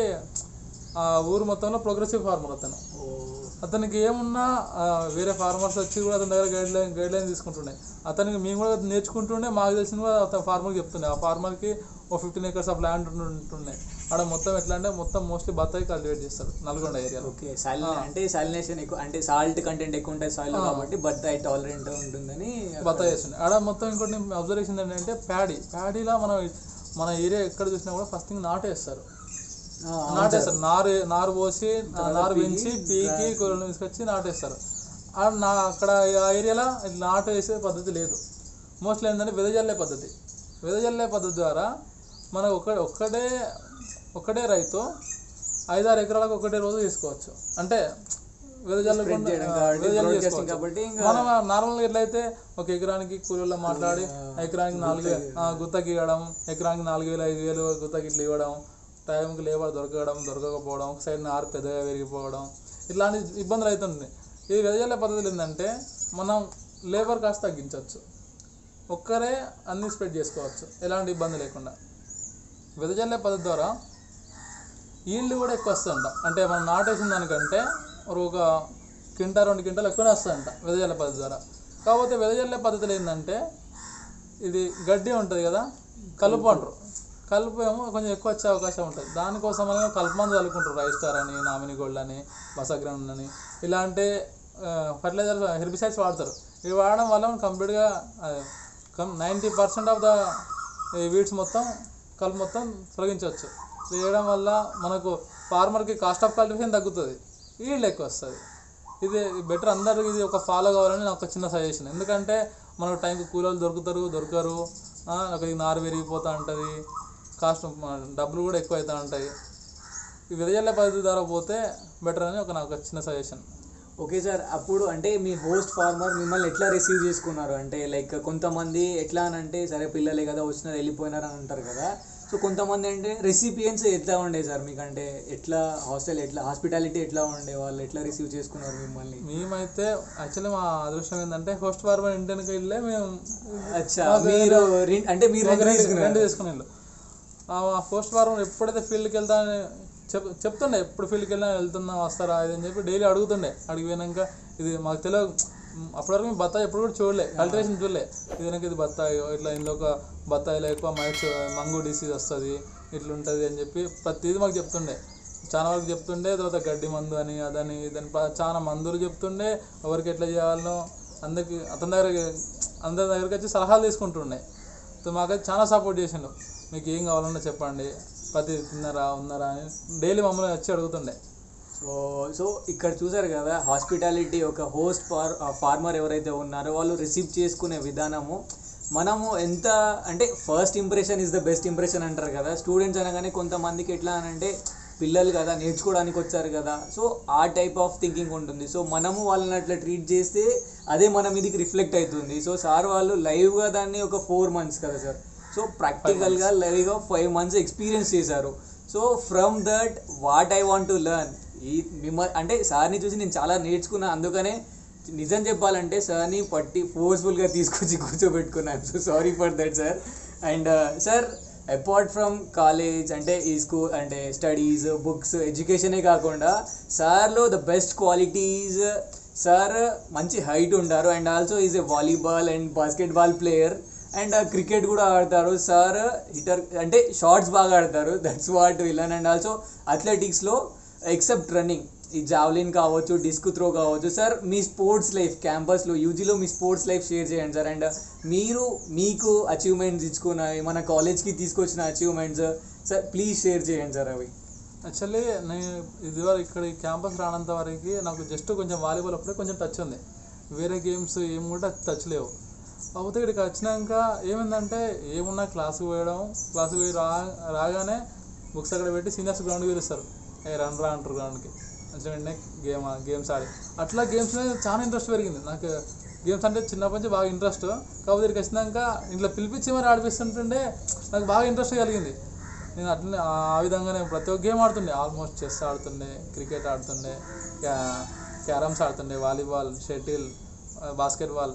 ఆ ఊరు మొత్తంలో ప్రోగ్రెసివ్ ఫార్మర్ అతను అతనికి ఏమున్నా ఆ, వేరే ఫార్మర్స్ వచ్చి కూడా అతని దగ్గర గైడ్ లైన్ గైడ్ లైన్ తీసుకుంటుండే అతనికి మేము కూడా నేర్చుకుంటుండే మాకు తెలిసిన కూడా అతను ఫార్మర్కి చెప్తుండే ఆ ఫార్మర్కి ఓ ఫిఫ్టీన్ ఏకర్స్ ఆఫ్ ల్యాండ్ ఉంటుండే ఆడ మొత్తం ఎట్లా అంటే మొత్తం మోస్ట్లీ బత్తాయి కల్టివేట్ చేస్తారు నల్గొండ ఏరియాలో ఓకే సాల్ అంటే సాలినేషన్ ఎక్కువ అంటే సాల్ట్ కంటెంట్ ఎక్కువ ఉంటుంది సాయిల్ కాబట్టి బత్తాయి టాలరెంట్ ఉంటుందని బత్తాయి చేస్తుండే ఆడ మొత్తం ఇంకోటి నేను అబ్జర్వ్ చేసింది ఏంటంటే ప్యాడీ ప్యాడీలో మనం మన ఏరియా ఎక్కడ చూసినా కూడా ఫస్ట్ థింగ్ నాటేస్తారు ఆ, నాటేస్తారు నారు నారు పోసి ఆ నారు పెంచి పీకి కూరలు తీసుకొచ్చి నాటేస్తారు ఆ నా అక్కడ ఆ ఏరియాలో నాటు వేసే పద్ధతి లేదు మోస్ట్లీ ఏంటంటే వెదజల్లే పద్ధతి వెదజల్లే పద్ధతి ద్వారా మనకు ఒక ఒక్కటే ఒక్కటే రైతు ఐదారు ఎకరాలకు ఒకటే రోజు తీసుకోవచ్చు అంటే వెదజల్లకుండా చేయడం ఆ, కాబట్టి, వెదజల్లి broadcasting చేసుకోవచ్చు. కాబట్టి ఇంకా- మనం నార్మల్గా ఎట్లయితే ఒక ఎకరానికి కూలీలో మాట్లాడి ఎకరానికి నాలుగు వే- ఆ, గుత్తకి ఇవ్వడం ఎకరానికి నాలుగు వేలు ఐదు వేలు గుత్తకి ఇట్లా ఇవ్వడం టైంకి లేబర్ దొరకడం దొరకకపోవడం ఒక సైడ్ నారు పెద్దగా పెరిగిపోవడం ఇట్లాంటి ఇబ్బందులు అవుతుంది ఈ వెదజల్లే పద్ధతులు ఏంటంటే మనం లేబర్ కాస్ట్ తగ్గించవచ్చు ఒక్కరే అన్ని స్ప్రెడ్ చేసుకోవచ్చు ఎలాంటి ఇబ్బంది లేకుండా వెదజల్లే పద్ధతి ద్వారా ఈల్డ్ కూడా ఎక్కువ వస్తుందంట అంటే మనం నాటేసిన దానికంటే మరి ఒక కింటా రెండు కింటాలు ఎక్కువనే వస్తుందంట వెదజల్లే పద్ధతి ద్వారా కాకపోతే వెదజల్లే పద్ధతులు ఏంటంటే ఇది గడ్డి ఉంటుంది కదా కలుపు అంటారు కలుపు ఏమో కొంచెం ఎక్కువ వచ్చే అవకాశం ఉంటుంది దానికోసం అనేది కలుపు మందు చల్లుకుంటారు రైస్ స్టార్ అని నామిని గోల్డ్ అని బసాగ్రౌండ్ అని ఇలాంటి ఫర్టిలైజర్స్ హెర్బిసైడ్స్ వాడతారు ఇవి వాడడం వల్ల మనం కంప్లీట్గా ninety percent of the weeds మొత్తం కలుపు మొత్తం తొలగించవచ్చు ఇది చేయడం వల్ల మనకు ఫార్మర్కి కాస్ట్ ఆఫ్ కల్టివేషన్ తగ్గుతుంది ఈల్డ్ ఎక్కువ వస్తుంది ఇది బెటర్ అందరికి ఇది ఒక ఫాలో కావాలని నాకు ఒక చిన్న సజెషన్ ఎందుకంటే మనకు టైంకి కూలీలు దొరుకుతారు దొరకరు ఆ, ఒక నారు పెరిగిపోతూ ఉంటుంది కాస్ట్ మన డబ్బులు కూడా ఎక్కువ అవుతూ ఉంటాయి ఈ విదజల్లే పద్ధతి ద్వారా పోతే బెటర్ అని ఒక నాకు ఒక చిన్న సజెషన్ ఓకే సార్ అప్పుడు అంటే మీ హోస్ట్ ఫార్మర్ మిమ్మల్ని ఎట్లా రిసీవ్ చేసుకున్నారు అంటే లైక్ కొంతమంది ఎట్లా అని అంటే సరే పిల్లలే కదా వచ్చినారు వెళ్ళిపోయినారు అని అంటారు కదా సో కొంతమంది అంటే రెసిపియన్స్ ఎట్లా ఉండే సార్ మీకు అంటే ఎట్లా హాస్టల్ ఎట్లా హాస్పిటాలిటీ ఎట్లా ఉండే వాళ్ళు ఎట్లా రిసీవ్ చేసుకున్నారు మిమ్మల్ని మేమైతే యాక్చువల్లీ మా అదృష్టం ఏంటంటే హోస్ట్ ఫార్మర్ ఇంటికి వెళ్ళే మేము అచ్చా మీరు రెం- అంటే మీరు ఒక రెంట్ రెండు తీసుకున్నారు రెండు తీసుకుని వెళ్ళు ఆ పోస్ట్ ఫార్మర్ ఎప్పుడైతే ఫీల్డ్కి వెళ్తా చెప్ చెప్తుండే ఎప్పుడు ఫీల్డ్కి వెళ్ళినా వెళ్తున్నా వస్తారా ఇది అని చెప్పి డైలీ అడుగుతుండే అడిగి పోయినాక ఇది మాకు తెలియదు అప్పటివరకు మేము బత్తాయి ఎప్పుడు కూడా చూడలే కల్టివేషన్ చూడలే ఇది వెనక ఇది బత్తాయి ఇట్లా ఇందులో ఒక బత్తాయిలో ఎక్కువ మైట్స్ మంగు డిసీజ్ వస్తుంది ఇట్లా ఉంటుంది అని చెప్పి ప్రతిదీ మాకు చెప్తుండే చాలా వరకు చెప్తుండే తర్వాత గడ్డి మందు అని అదని ఇదని ప- చాలా మందులు చెప్తుండే ఎవరికి ఎట్లా చేయాలనో అందరికి అతని దగ్గర అందరి దగ్గరికి వచ్చి సలహాలు తీసుకుంటుండే సో మాకైతే చాలా సపోర్ట్ చేసిండు మీకు ఏం కావాలన్నా చెప్పండి ప్రతి తిన్నారా ఉన్నారా అని డైలీ మమ్మల్ని వచ్చి అడుగుతుండే సో సో ఇక్కడ చూసారు కదా హాస్పిటాలిటీ ఒక హోస్ట్ ఫార్ ఫార్మర్ ఎవరైతే ఉన్నారో వాళ్ళు రిసీవ్ చేసుకునే విధానము మనము ఎంత అంటే first impression is the best impression అంటారు కదా స్టూడెంట్స్ అనగానే కొంతమందికి ఎట్లా అని అంటే పిల్లలు కదా నేర్చుకోవడానికి వచ్చారు కదా సో ఆ టైప్ ఆఫ్ థింకింగ్ ఉంటుంది సో మనము వాళ్ళని అట్లా ట్రీట్ చేస్తే అదే మన మీదకి రిఫ్లెక్ట్ అవుతుంది సో సార్ వాళ్ళు లైవ్గా దాన్ని ఒక ఫోర్ మంత్స్ కదా సార్ సో ప్రాక్టికల్గా లైవ్గా ఫైవ్ మంత్స్ ఎక్స్పీరియన్స్ చేశారు so from that what I want to learn ఈ మిమ్మ అంటే సార్ని చూసి నేను చాలా నేర్చుకున్నా అందుకనే నిజం చెప్పాలంటే సార్ని పట్టి ఫోర్స్ఫుల్గా తీసుకొచ్చి కూర్చోబెట్టుకున్నాను so sorry for that sir and sir apart from college అంటే ఈ స్కూల్ అంటే స్టడీస్ బుక్స్ ఎడ్యుకేషనే కాకుండా సార్లో ద బెస్ట్ క్వాలిటీస్ సార్ మంచి హైట్ ఉంటారు and also is a volleyball and basketball player and cricket కూడా ఆడతారు సార్ హిటర్ అంటే షార్ట్స్ బాగా ఆడతారు that's what villain and also అథ్లెటిక్స్లో ఎక్సెప్ట్ రన్నింగ్ ఈ జావ్లిన్ కావచ్చు డిస్క్ త్రో కావచ్చు సార్ మీ స్పోర్ట్స్ లైఫ్ క్యాంపస్లో యూజీలో మీ స్పోర్ట్స్ లైఫ్ షేర్ చేయండి సార్ అండ్ మీరు మీకు అచీవ్మెంట్స్ ఇచ్చుకున్నవి మన కాలేజ్కి తీసుకొచ్చిన అచీవ్మెంట్స్ సార్ ప్లీజ్ షేర్ చేయండి సార్ అవి యాక్చువల్లీ నేను ఇదివరకు ఇక్కడ ఈ క్యాంపస్ రానంత వరకు నాకు జస్ట్ కొంచెం వాలీబాల్ అప్పుడే కొంచెం టచ్ ఉంది వేరే గేమ్స్ ఏం కూడా టచ్ లేవు కాకపోతే ఇక్కడికి వచ్చినాక ఏమైందంటే ఏమున్నా క్లాస్కి పోయడం క్లాస్కి పోయి రా రాగానే బుక్స్ అక్కడ పెట్టి సీనియర్స్ గ్రౌండ్కి పిలుస్తారు ఏ రన్ రా అంటారు గ్రౌండ్కి మంచిగా వెంటనే గేమ్ గేమ్స్ ఆడి అట్లా గేమ్స్ మీద చాలా ఇంట్రెస్ట్ పెరిగింది నాకు గేమ్స్ అంటే చిన్నప్పటి నుంచి బాగా ఇంట్రెస్ట్ కాకపోతే ఇక్కడికి వచ్చినాక ఇంట్లో పిలిపించి మరి ఆడిపిస్తుంటుండే నాకు బాగా ఇంట్రెస్ట్ కలిగింది నేను అట్లనే ఆ విధంగా నేను ప్రతి ఒక్క గేమ్ ఆడుతుండే ఆల్మోస్ట్ చెస్ ఆడుతుండే క్రికెట్ ఆడుతుండే క్యా- క్యారమ్స్ ఆడుతుండే volleyball shuttle basketball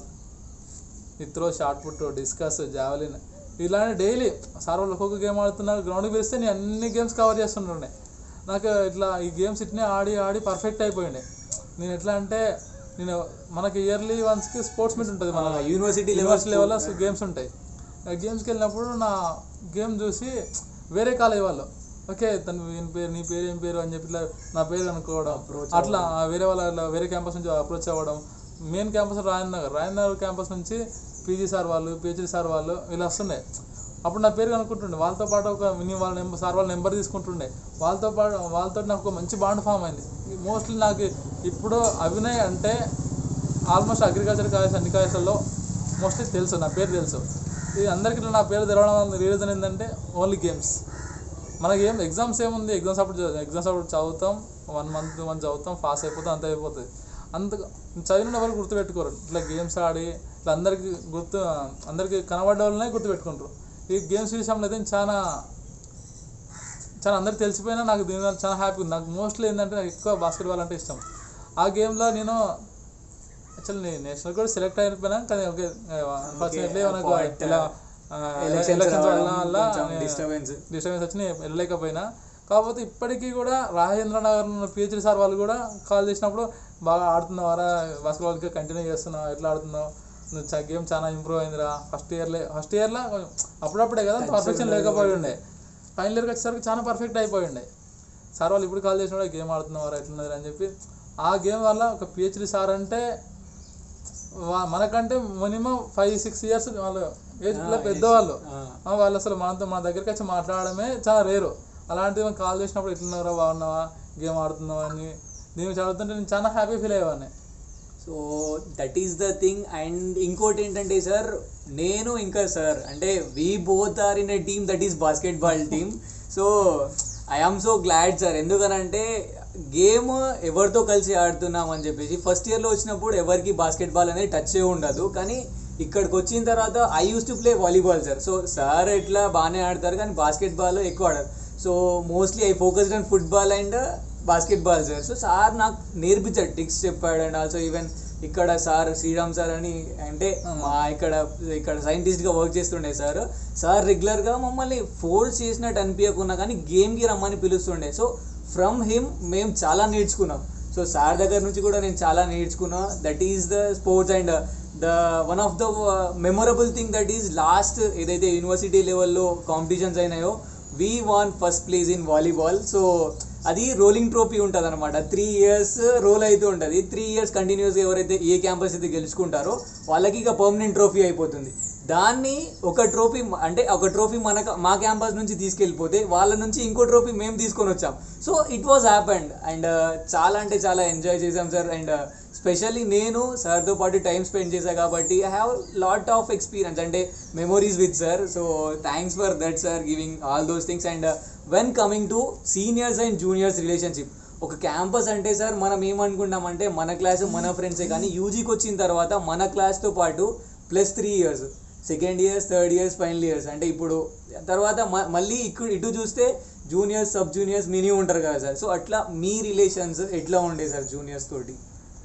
throw shot put discus javelin ఇలాంటి డైలీ సార్ వాళ్ళు ఒక్కొక్క గేమ్ ఆడుతున్నారు గ్రౌండ్కి పిలిస్తే నేను అన్ని గేమ్స్ కవర్ చేస్తుంటుండే నాకు ఇట్లా ఈ గేమ్స్ ఇట్నే ఆడి ఆడి పర్ఫెక్ట్ అయిపోయిండే నేను ఎట్లా అంటే నేను మనకి ఇయర్లీ వన్స్కి స్పోర్ట్స్ మీట్ ఉంటుంది మన యూనివర్సిటీ లెవెల్ యూనివర్సిటీ లెవెల్లో గేమ్స్ ఉంటాయి ఆ గేమ్స్కి వెళ్ళినప్పుడు నా గేమ్ చూసి వేరే కాలేజ్ వాళ్ళు ఓకే తను ఈయన పేరు నీ పేరు ఏం పేరు అని చెప్పి ఇట్లా నా పేరు అనుకోవడం అట్లా ఆ వేరే వాళ్ళ ఇట్లా వేరే క్యాంపస్ నుంచి అప్రోచ్ అవ్వడం మెయిన్ క్యాంపస్ రాయన్ నగర్ రాయన్ నగర్ క్యాంపస్ నుంచి పీజీ సార్ వాళ్ళు పిహెచ్డి సార్ వాళ్ళు వీళ్ళు వస్తుండే అప్పుడు నా పేరు కనుక్కుంటుండే వాళ్ళతో పాటు ఒక నేను వాళ్ళ నెంబర్ సార్ వాళ్ళ నెంబర్ తీసుకుంటుండే వాళ్ళతో పాటు వాళ్ళతో నాకు ఒక మంచి బాండ్ ఫామ్ అయింది మోస్ట్లీ నాకు ఇప్పుడు అభినయ్ అంటే ఆల్మోస్ట్ అగ్రికల్చర్ కాలేజ్ అన్ని కాలేజీలలో మోస్ట్లీ తెలుసు నా పేరు తెలుసు ఇది అందరికీ ఇట్లా నా పేరు తెలవడం రీజన్ ఏంటంటే ఓన్లీ గేమ్స్ మనకి ఏం ఎగ్జామ్స్ ఏముంది ఎగ్జామ్స్ అప్పుడు ఎగ్జామ్స్ అప్పుడు చదువుతాం వన్ మంత్ టూ మంత్ చదువుతాం పాస్ అయిపోతాం అంత అయిపోతుంది అంత చదివిన ఎవరు గుర్తుపెట్టుకోరు ఇట్లా గేమ్స్ ఆడి ఇట్లా అందరికీ గుర్తు అందరికీ కనబడ్డ వాళ్ళనే గుర్తుపెట్టుకుంటారు ఈ గేమ్స్ విషయంలో అయితే చాలా చాలా అందరికి తెలిసిపోయినా నాకు దీని వల్ల చాలా హ్యాపీ ఉంది నాకు మోస్ట్లీ ఏంటంటే నాకు ఎక్కువ బాస్కెట్బాల్ అంటే ఇష్టం ఆ గేమ్లో నేను యాక్చువల్లీ నేను నేషనల్ కూడా సెలెక్ట్ అయిపోయినా కానీ ఓకే అన్ఫార్చునేట్లీ మనకు point, ఇలా elections ఎలక్షన్స్ రావడం వల్ల కొంచెం నేను- disturbance. డిస్టర్బెన్స్ వచ్చి నేను వెళ్ళలేకపోయినా కాకపోతే ఇప్పటికీ కూడా రాజేంద్ర నగర్ పిహెచ్డి సార్ వాళ్ళు కూడా కాల్ చేసినప్పుడు బాగా ఆడుతున్నావారా బాస్కెట్బాల్కి కంటిన్యూ చేస్తున్నావు ఎట్లా ఆడుతున్నావు నువ్వు చ- గేమ్ చాలా ఇంప్రూవ్ అయిందిరా ఫస్ట్ ఇయర్లే ఫస్ట్ ఇయర్లో కొంచెం అప్పుడప్పుడే కదా పర్ఫెక్షన్ లేకపోయి ఉండే ఫైనల్ ఇయర్కి వచ్చేసరికి చాలా పర్ఫెక్ట్ అయిపోయి ఉండే సార్ వాళ్ళు ఇప్పుడు కాల్ చేసిన గేమ్ ఆడుతున్నావారా ఎట్లున్నది అని చెప్పి ఆ గేమ్ వల్ల ఒక పిహెచ్డి సార్ అంటే వా- మనకంటే మినిమం ఫైవ్ సిక్స్ ఇయర్స్ వాళ్ళు ఏజ్ Ah, పిల్ల yes. పెద్దవాళ్ళు Ah. ఆ, వాళ్ళు అసలు మనతో మన దగ్గరికి వచ్చి మాట్లాడడమే చాలా రేరు అలాంటివి మనం కాల్ చేసినప్పుడు ఎట్లున్నారా బాగున్నావా గేమ్ ఆడుతున్నావా అని దీన్ని చదువుతుంటే నేను చాలా హ్యాపీ ఫీల్ అయ్యేవాడిని so that is the thing and ఇంకోటి ఏంటంటే సార్ నేను ఇంకా సార్ అంటే we both are in a team that is basketball team so I am so glad sir ఎందుకనంటే గేమ్ ఎవరితో కలిసి ఆడుతున్నాం అని చెప్పేసి ఫస్ట్ ఇయర్లో వచ్చినప్పుడు ఎవరికి బాస్కెట్బాల్ అనేది టచ్ ఉండదు కానీ ఇక్కడికి వచ్చిన తర్వాత I use to play volleyball sir so sir ఎట్లా బాగానే ఆడతారు కానీ బాస్కెట్బాల్ ఎక్కువ ఆడరు so mostly I focused on football and basketball sir so sir నాకు నేర్పించాడు టిక్స్ చెప్పాడు అండ్ ఆల్సో ఈవెన్ ఇక్కడ సార్ శ్రీరామ్ సార్ అని అంటే మా ఇక్కడ ఇక్కడ సైంటిస్ట్గా వర్క్ చేస్తుండే సార్ సార్ రెగ్యులర్గా మమ్మల్ని ఫోర్స్ చేసినట్టు అనిపించకున్నా కానీ గేమ్కి రమ్మని పిలుస్తుండే సో ఫ్రమ్ హిమ్ మేము చాలా నేర్చుకున్నాం సో సార్ దగ్గర నుంచి కూడా నేను చాలా నేర్చుకున్నా that is the sports and the one of the memorable thing that is last ఏదైతే యూనివర్సిటీ లెవెల్లో కాంపిటీషన్స్ అయినాయో we won first place in volleyball so అది రోలింగ్ ట్రోఫీ ఉంటుంది అనమాట త్రీ ఇయర్స్ రోల్ అవుతూ ఉంటుంది త్రీ ఇయర్స్ కంటిన్యూస్గా ఎవరైతే ఏ క్యాంపస్ అయితే గెలుచుకుంటారో వాళ్ళకి ఇక పర్మనెంట్ ట్రోఫీ అయిపోతుంది దాన్ని ఒక ట్రోఫీ అంటే ఒక ట్రోఫీ మన మా క్యాంపస్ నుంచి తీసుకెళ్ళిపోతే వాళ్ళ నుంచి ఇంకో ట్రోఫీ మేము తీసుకొని వచ్చాం so it was happened and చాలా అంటే చాలా ఎంజాయ్ చేసాం సార్ అండ్ స్పెషల్లీ నేను సార్తో పాటు టైం స్పెండ్ చేశా కాబట్టి I have lot of experience అంటే memories with sir so thanks for that sir giving all those things and when coming to seniors and juniors relationship ఒక campus అంటే sir మనం ఏమనుకుంటామంటే మన క్లాస్ మన ఫ్రెండ్సే కానీ యూజీకి వచ్చిన తర్వాత మన క్లాస్తో పాటు plus three years second years third years final years అంటే ఇప్పుడు తర్వాత మ- మళ్ళీ ఇక్కడ ఇటు చూస్తే జూనియర్స్ సబ్ జూనియర్స్ మినీ ఉంటారు కదా సార్ సో అట్లా మీ రిలేషన్స్ ఎట్లా ఉండే సార్ జూనియర్స్ తోటి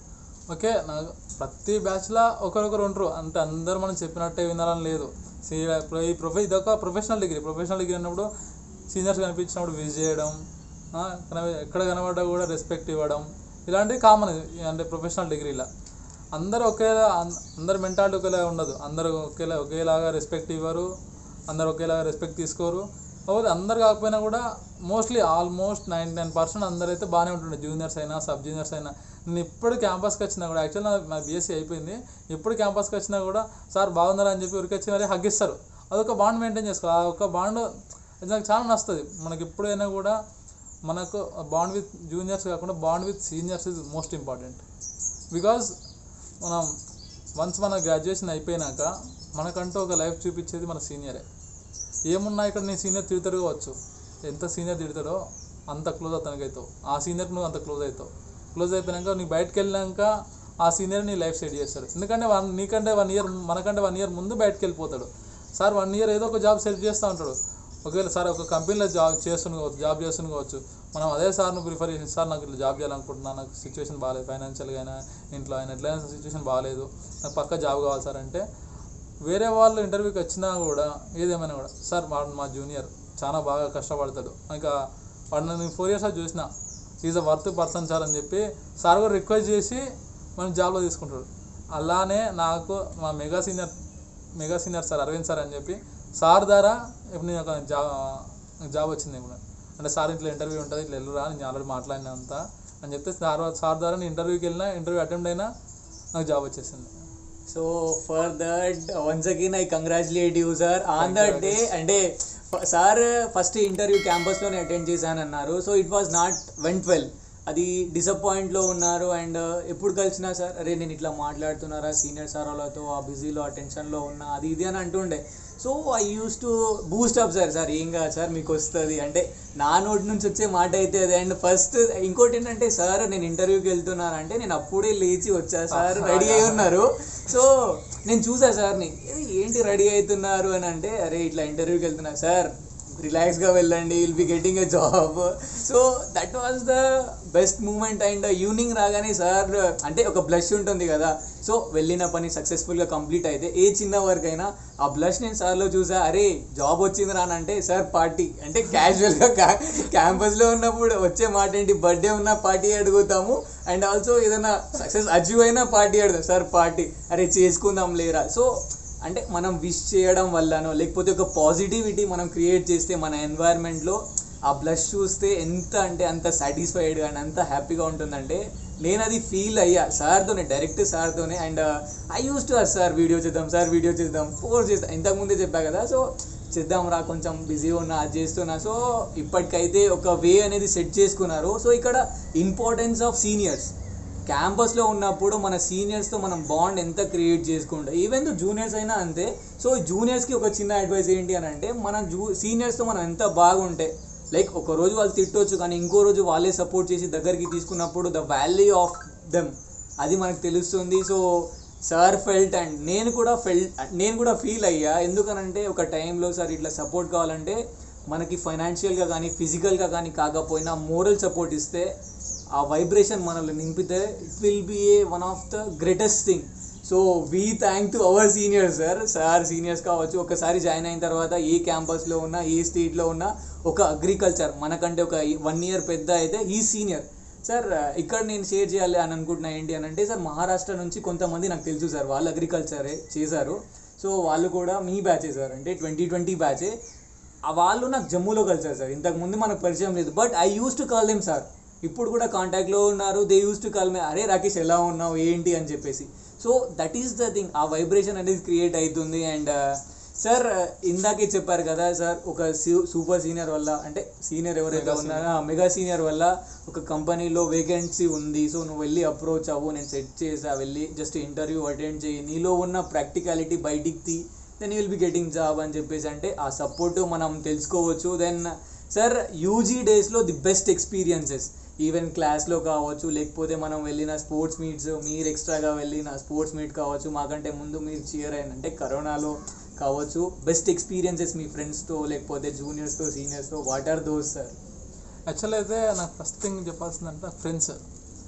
ఓకే నాకు ప్రతి బ్యాచ్లో ఒకరొకరు ఉంటారు అంటే అందరూ మనం చెప్పినట్టే వినాలని లేదు సీ- ఇప్పుడు ఈ ప్రొఫె ఇదొక ప్రొఫెషనల్ డిగ్రీ ప్రొఫెషనల్ డిగ్రీ అన్నప్పుడు సీనియర్స్ కనిపించినప్పుడు విజ్ చేయడం ఆ, కన- ఎక్కడ కనబడ్డా కూడా రెస్పెక్ట్ ఇవ్వడం ఇలాంటివి కామన్ అంటే ప్రొఫెషనల్ డిగ్రీలో అందరూ ఒకేలా అం- అందరి మెంటాలిటీ ఒకేలా ఉండదు అందరూ ఒకేలా ఒకేలాగా రెస్పెక్ట్ ఇవ్వరు అందరు ఒకేలాగా రెస్పెక్ట్ తీసుకోరు కాకపోతే అందరు కాకపోయినా కూడా mostly almost ninety nine percent అందరైతే బాగానే ఉంటుండే జూనియర్స్ అయినా సబ్ జూనియర్స్ అయినా నేను ఇప్పుడు క్యాంపస్కి వచ్చినా కూడా యాక్చువల్ నా నా బీఎస్సీ అయిపోయింది ఎప్పుడు క్యాంపస్కి వచ్చినా కూడా సార్ బాగున్నారా అని చెప్పి ఊరికి వచ్చి మరీ హగ్ ఇస్తారు అదొక బాండ్ మెయింటైన్ చేసుకోవాలి ఆ ఒక బాండ్ అది నాకు చాలా నచ్చుతుంది మనకి ఎప్పుడైనా కూడా మనకు బాండ్ విత్ జూనియర్స్ కాకుండా bond with seniors is most important because మనం వన్స్ మన గ్రాడ్యుయేషన్ అయిపోయినాక మనకంటూ ఒక లైఫ్ చూపించేది మన సీనియరే ఏమున్నా ఇక్కడ నీ సీనియర్ తిడతాడు కావచ్చు ఎంత సీనియర్ తిడతాడో అంత క్లోజ్ అతనికి అవుతావు ఆ సీనియర్ నువ్వు అంత క్లోజ్ అవుతావు క్లోజ్ అయిపోయినాక నీకు బయటకు వెళ్ళినాక ఆ సీనియర్ నీ లైఫ్ సెట్ చేస్తాడు ఎందుకంటే వన్ నీకంటే వన్ ఇయర్ మనకంటే వన్ ఇయర్ ముందు బయటకు వెళ్ళిపోతాడు సార్ వన్ ఇయర్ ఏదో ఒక జాబ్ సెట్ చేస్తూ ఉంటాడు ఒకవేళ సార్ ఒక కంపెనీలో జాబ్ చేస్తున్న కావచ్చు జాబ్ చేస్తున్న కావచ్చు మనం అదే సార్ను ప్రిఫర్ చేసి సార్ నాకు ఇట్లా జాబ్ చేయాలనుకుంటున్నాను నాకు సిచ్యువేషన్ బాగాలేదు ఫైనాన్షియల్గా అయినా ఇంట్లో అయినా ఎట్లయినా సిచ్యువేషన్ బాగాలేదు నాకు పక్క జాబ్ కావాలి సార్ అంటే వేరే వాళ్ళు ఇంటర్వ్యూకి వచ్చినా కూడా ఏదేమైనా కూడా సార్ వాడు మా జూనియర్ చాలా బాగా కష్టపడతాడు ఇంకా వాడు నేను ఫోర్ ఇయర్స్ చూసిన is a worth person sir అని చెప్పి సార్ కూడా రిక్వెస్ట్ చేసి మనం జాబ్లో తీసుకుంటాడు అలానే నాకు మా mega senior mega senior sir Arvind sir అని చెప్పి సార్ ద్వారా ఇప్పుడు నేను ఒక జాబ్ జాబ్ వచ్చింది ఇప్పుడు అంటే సార్ ఇట్లా ఇంటర్వ్యూ ఉంటుంది ఇట్లా వెళ్ళురా నేను ఆల్రెడీ మాట్లాడినంత అని చెప్తే సార్ సార్ ద్వారా నేను ఇంటర్వ్యూకి వెళ్ళినా ఇంటర్వ్యూ అటెంప్ట్ అయినా నాకు జాబ్ వచ్చేసింది so for that once again I congratulate you sir on that day అంటే సార్ ఫస్ట్ ఇంటర్వ్యూ క్యాంపస్లోనే అటెండ్ చేశానన్నారు so it was not went well అది డిసప్పాయింట్లో ఉన్నారు అండ్ ఎప్పుడు కలిసినా సార్ అరే నేను ఇట్లా మాట్లాడుతున్నారా సీనియర్ సార్ వాళ్ళతో ఆ బిజీలో ఆ టెన్షన్లో ఉన్నా అది ఇది అని అంటుండే so I use to boost up sir sir ఏం కాదు సార్ మీకు వస్తుంది అంటే నా నోటి నుంచి వచ్చే మాట అయితే అది అండ్ ఫస్ట్ ఇంకోటి ఏంటంటే సార్ నేను ఇంటర్వ్యూకి వెళ్తున్నాను అంటే నేను అప్పుడే లేచి వచ్చా సార్ రెడీ అయి ఉన్నారు సో నేను చూసా సార్ని "ఏయ్, ఏంటి రెడీ అవుతున్నారు అని అంటే అరే ఇట్లా ఇంటర్వ్యూకి వెళ్తున్నా సార్ రిలాక్స్గా వెళ్ళండి will be getting a job so that was the best moment and evening రాగానే సార్ అంటే ఒక బ్లష్ ఉంటుంది కదా సో వెళ్ళిన పని సక్సెస్ఫుల్గా కంప్లీట్ అయితే ఏ చిన్న వర్క్ అయినా ఆ బ్లష్ నేను సార్లో చూసా అరే జాబ్ వచ్చింది రానంటే సార్ పార్టీ అంటే క్యాజువల్గా క్యాంపస్లో ఉన్నప్పుడు వచ్చే మాట ఏంటి బర్త్డే ఉన్న పార్టీ అడుగుతాము అండ్ ఆల్సో ఏదైనా సక్సెస్ అచీవ్ అయినా పార్టీ అడుగుతాం సార్ పార్టీ అరే చేసుకుందాం లేరా సో అంటే మనం విష్ చేయడం వల్లనో లేకపోతే ఒక పాజిటివిటీ మనం క్రియేట్ చేస్తే మన ఎన్వైర్న్మెంట్లో ఆ బ్లష్ చూస్తే ఎంత అంటే అంత సాటిస్ఫైడ్ అండ్ అంత హ్యాపీగా ఉంటుందంటే నేను అది ఫీల్ అయ్యా సార్తోనే డైరెక్ట్ సార్తోనే and I use to sir video చేద్దాం సార్ వీడియో చేద్దాం ఫోర్స్ చేద్దాం ఇంతకుముందే చెప్పా కదా సో చేద్దాం రా కొంచెం బిజీగా ఉన్నా అది చేస్తున్నా సో ఇప్పటికైతే ఒక వే అనేది సెట్ చేసుకున్నారు సో ఇక్కడ ఇంపార్టెన్స్ ఆఫ్ సీనియర్స్ క్యాంపస్లో ఉన్నప్పుడు మన సీనియర్స్తో మనం బాండ్ ఎంత క్రియేట్ చేసుకుంటాం ఈవెన్ దో జూనియర్స్ అయినా అంతే సో జూనియర్స్కి ఒక చిన్న అడ్వైస్ ఏంటి అని అంటే మన జూ సీనియర్స్తో మనం ఎంత బాగుంటే లైక్ ఒక రోజు వాళ్ళు తిట్టొచ్చు కానీ ఇంకో రోజు వాళ్ళే సపోర్ట్ చేసి దగ్గరికి తీసుకున్నప్పుడు ద వాల్యూ ఆఫ్ దెమ్ అది మనకు తెలుస్తుంది సో సార్ ఫెల్ట్ అండ్ నేను కూడా ఫెల్ట్ నేను కూడా ఫీల్ అయ్యా ఎందుకనంటే ఒక టైంలో సార్ ఇట్లా సపోర్ట్ కావాలంటే మనకి ఫైనాన్షియల్గా కానీ ఫిజికల్గా కానీ కాకపోయినా మోరల్ సపోర్ట్ ఇస్తే ఆ వైబ్రేషన్ మనల్ని నింపితే it will be a one of the greatest thing so we thank to our seniors sir sir seniors కావచ్చు ఒకసారి జాయిన్ అయిన తర్వాత ఏ క్యాంపస్లో ఉన్నా ఏ స్టేట్లో ఉన్నా ఒక అగ్రికల్చర్ మనకంటే ఒక వన్ ఇయర్ పెద్ద అయితే ఈ సీనియర్ సార్ ఇక్కడ నేను షేర్ చేయాలి అని అనుకుంటున్నా ఏంటి అని అంటే సార్ మహారాష్ట్ర నుంచి కొంతమంది నాకు తెలుసు సార్ వాళ్ళు అగ్రికల్చరే చేశారు సో వాళ్ళు కూడా మీ బ్యాచే సార్ అంటే ట్వంటీ ట్వంటీ బ్యాచే ఆ వాళ్ళు నాకు జమ్మూలో కలిసారు సార్ ఇంతకు ముందు మనకు పరిచయం లేదు but I use to call them sir ఇప్పుడు కూడా కాంటాక్ట్లో ఉన్నారు they use to call me అరే రాకేష్ ఎలా ఉన్నావు ఏంటి అని చెప్పేసి so that is the thing ఆ వైబ్రేషన్ అనేది క్రియేట్ అవుతుంది అండ్ సార్ ఇందాకే చెప్పారు కదా సార్ ఒక సూపర్ సీనియర్ వల్ల అంటే సీనియర్ ఎవరైతే Mega ఉన్నారో మెగా సీనియర్ వల్ల ఒక కంపెనీలో వేకెన్సీ ఉంది సో నువ్వు వెళ్ళి అప్రోచ్ అవ్వు నేను సెట్ చేసా వెళ్ళి జస్ట్ ఇంటర్వ్యూ అటెండ్ చేయి నీలో ఉన్న ప్రాక్టికాలిటీ బయటికి తీ then you will be getting job అని చెప్పేసి అంటే ఆ సపోర్ట్ మనం తెలుసుకోవచ్చు దెన్ సార్ యూజీ డేస్లో ది బెస్ట్ ఎక్స్పీరియన్సెస్ ఈవెన్ క్లాస్లో కావచ్చు లేకపోతే మనం వెళ్ళిన స్పోర్ట్స్ మీట్స్ మీరు ఎక్స్ట్రాగా వెళ్ళిన స్పోర్ట్స్ మీట్ కావచ్చు మాకంటే ముందు మీరు చీర్ అయిన అంటే కరోనాలో కావచ్చు బెస్ట్ ఎక్స్పీరియన్సెస్ మీ ఫ్రెండ్స్తో లేకపోతే జూనియర్స్తో సీనియర్స్తో what are those sir actual అయితే నాకు ఫస్ట్ థింగ్ చెప్పాల్సిందంటే ఫ్రెండ్స్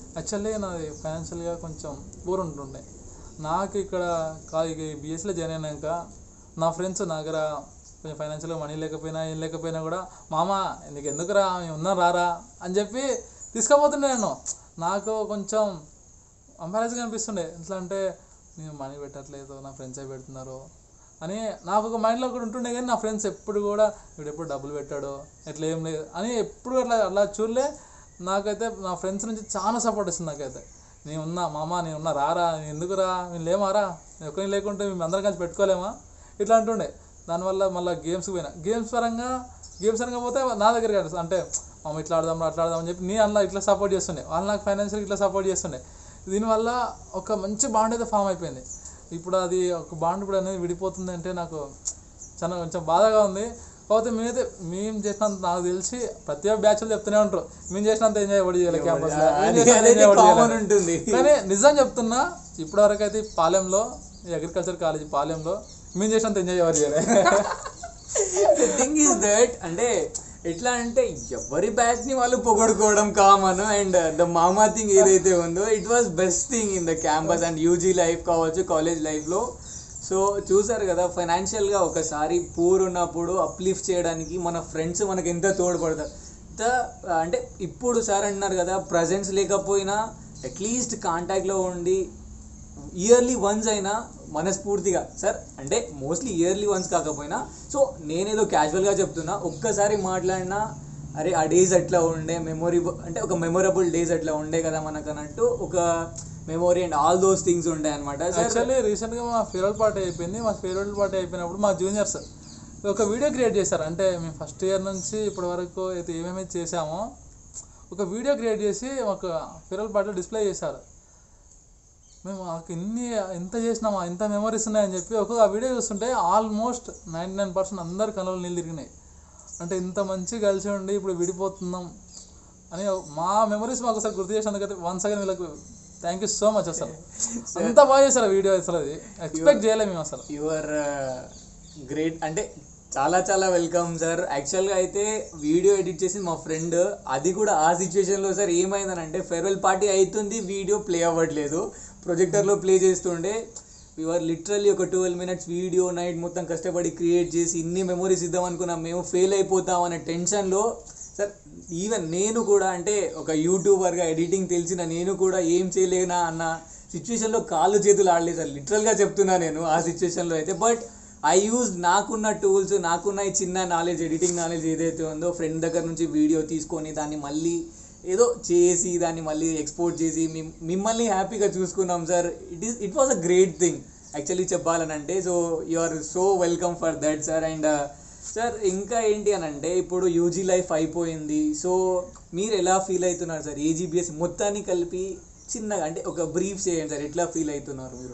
యాక్చువల్లీ నాది ఫైనాన్షియల్గా కొంచెం పూర్ ఉంటుండే నాకు ఇక్కడ కాలేజ్ బీఎస్సీలో జాయిన్ అయినాక నా ఫ్రెండ్స్ నా దగ్గర కొంచెం ఫైనాన్షియల్గా మనీ లేకపోయినా ఏం లేకపోయినా కూడా మామ నీకు ఎందుకురా మేము ఉన్నాం రారా అని చెప్పి తీసుకుపోతుండే నేను నాకు కొంచెం అంబారెస్గా అనిపిస్తుండే ఎట్లా అంటే నేను మనీ పెట్టట్లేదు నా ఫ్రెండ్సే పెడుతున్నారు అని నాకు ఒక మైండ్లో ఒకటి ఉంటుండే కానీ నా ఫ్రెండ్స్ ఎప్పుడు కూడా వీడు ఎప్పుడు డబ్బులు పెట్టాడు ఎట్లా ఏం లేదు అని ఎప్పుడు అట్లా అలా చూడలే నాకైతే నా ఫ్రెండ్స్ నుంచి చాలా సపోర్ట్ ఇస్తుంది నాకైతే నేను ఉన్నా మామ నేను ఉన్నా రారా నేను ఎందుకురా నేను లేమారా నేను ఒక్కరిని లేకుంటే మేము అందరం కలిసి పెట్టుకోలేమా ఇట్లా అంటుండే దానివల్ల మళ్ళీ గేమ్స్కి పోయినా గేమ్స్ పరంగా గేమ్స్ పరంగా పోతే నా దగ్గరికి అడుగుతా అంటే మామ ఇట్లా ఆడదాం అట్లా ఆడదాం అని చెప్పి నేను అందులో ఇట్లా సపోర్ట్ చేస్తుండే వాళ్ళు నాకు ఫైనాన్షియల్ ఇట్లా సపోర్ట్ చేస్తుండే దీనివల్ల ఒక మంచి బాండ్ అయితే ఫామ్ అయిపోయింది ఇప్పుడు అది ఒక బాండ్ ఇప్పుడు అనేది విడిపోతుంది అంటే నాకు చాలా కొంచెం బాధగా ఉంది కాకపోతే మేమైతే మేము చేసినంత నాకు తెలిసి ప్రతి ఒక్క బ్యాచ్లు చెప్తూనే ఉంటారు మేము చేసినంత ఎంజాయ్ ఎవరు చేయాలి క్యాంపస్ అది- అదైతే కామన్ ఉంటుంది కానీ నిజం చెప్తున్నా ఇప్పటివరకు అయితే ఈ పాలెంలో ఈ అగ్రికల్చర్ కాలేజ్ పాలెంలో మేము చేసినంత ఎంజాయ్ ఎవరు చేయలేదు థింగ్ ఈస్ దట్ అంటే ఎట్లా అంటే ఎవరి బ్యాచ్ ని వాళ్ళు పొగడుకోవడం కామన్ అండ్ ద మామా థింగ్ ఏదైతే ఉందో it was best thing in the campus and UG life కావచ్చు కాలేజ్ లైఫ్లో సో చూసారు కదా ఫైనాన్షియల్గా ఒకసారి పూర్ ఉన్నప్పుడు అప్లిఫ్ట్ చేయడానికి మన ఫ్రెండ్స్ మనకి ఎంత తోడ్పడతారు ఎంత అంటే ఇప్పుడు సార్ అంటున్నారు కదా ప్రజెన్స్ లేకపోయినా అట్లీస్ట్ కాంటాక్ట్లో ఉండి ఇయర్లీ వన్స్ అయినా మనస్ఫూర్తిగా సార్ అంటే మోస్ట్లీ ఇయర్లీ వన్స్ కాకపోయినా సో నేనేదో క్యాజువల్గా చెప్తున్నా ఒక్కసారి మాట్లాడినా అరే ఆ డేస్ అట్లా ఉండే మెమొరీ అంటే ఒక మెమొరబుల్ డేస్ అట్లా ఉండే కదా మనకు అన్నట్టు ఒక memory and all those things ఉంటాయి అనమాట సార్ యాక్చువల్లీ రీసెంట్గా మా ఫేర్వెల్ పార్టీ అయిపోయింది మా ఫేర్వెల్ పార్టీ అయిపోయినప్పుడు మా జూనియర్స్ ఒక వీడియో క్రియేట్ చేశారు అంటే మేము ఫస్ట్ ఇయర్ నుంచి ఇప్పటి వరకు అయితే ఏమేమి చేసామో ఒక వీడియో క్రియేట్ చేసి ఒక ఫేర్వెల్ పార్టీలో డిస్ప్లే చేశారు మేము మాకు ఇన్ని ఎంత చేసినామా ఇంత మెమరీస్ ఉన్నాయని చెప్పి ఒక ఆ వీడియో చూస్తుంటే ఆల్మోస్ట్ నైంటీ నైన్ పర్సెంట్ అందరి కళ్ళలో నీళ్ళు తిరిగినాయి అంటే ఇంత మంచి కలిసి ఉండి ఇప్పుడు విడిపోతున్నాం అని మా మెమరీస్ మాకు ఒకసారి గుర్తు చేసినందుకైతే వన్స్ అగైన్ వీళ్ళకి థ్యాంక్ యూ సో మచ్ అసలు అంత బాగా చేశారు ఆ వీడియో అసలు అది ఎక్స్పెక్ట్ చేయలేము మేము అసలు యువర్ గ్రేట్ అంటే చాలా చాలా వెల్కమ్ సార్ యాక్చువల్గా అయితే వీడియో ఎడిట్ చేసి మా ఫ్రెండ్ అది కూడా ఆ సిచ్యువేషన్లో సార్ ఏమైందని అంటే ఫేర్వెల్ పార్టీ అవుతుంది వీడియో ప్లే అవ్వట్లేదు ప్రొజెక్టర్లో ప్లే చేస్తుండే యువర్ లిటరల్లీ ఒక ట్వెల్వ్ మినిట్స్ వీడియో నైట్ మొత్తం కష్టపడి క్రియేట్ చేసి ఇన్ని మెమరీస్ ఇద్దాం అనుకున్నాం మేము ఫెయిల్ అయిపోతాం అనే టెన్షన్లో సార్ ఈవెన్ నేను కూడా అంటే ఒక యూట్యూబర్గా ఎడిటింగ్ తెలిసిన నేను కూడా ఏం చేయలేనా అన్న సిచ్యువేషన్లో కాళ్ళు చేతులు ఆడలేదు సార్ లిటరల్గా చెప్తున్నా నేను ఆ సిచ్యువేషన్లో అయితే బట్ ఐ యూజ్ నాకున్న టూల్స్ నాకున్న ఈ చిన్న నాలెడ్జ్ ఎడిటింగ్ నాలెడ్జ్ ఏదైతే ఉందో ఫ్రెండ్ దగ్గర నుంచి వీడియో తీసుకొని దాన్ని మళ్ళీ ఏదో చేసి దాన్ని మళ్ళీ ఎక్స్పోర్ట్ చేసి మిమ్- మిమ్మల్ని హ్యాపీగా చూసుకున్నాం sir it is it was a great thing actually చెప్పాలని అంటే so you are so welcome for that sir and sir ఇంకా ఏంటి అని అంటే ఇప్పుడు యూజీ లైఫ్ అయిపోయింది సో మీరు ఎలా ఫీల్ అవుతున్నారు సార్ ఏజీబీఎస్ మొత్తాన్ని కలిపి చిన్నగా అంటే ఒక బ్రీఫ్ చేయండి సార్ ఎట్లా ఫీల్ అవుతున్నారు మీరు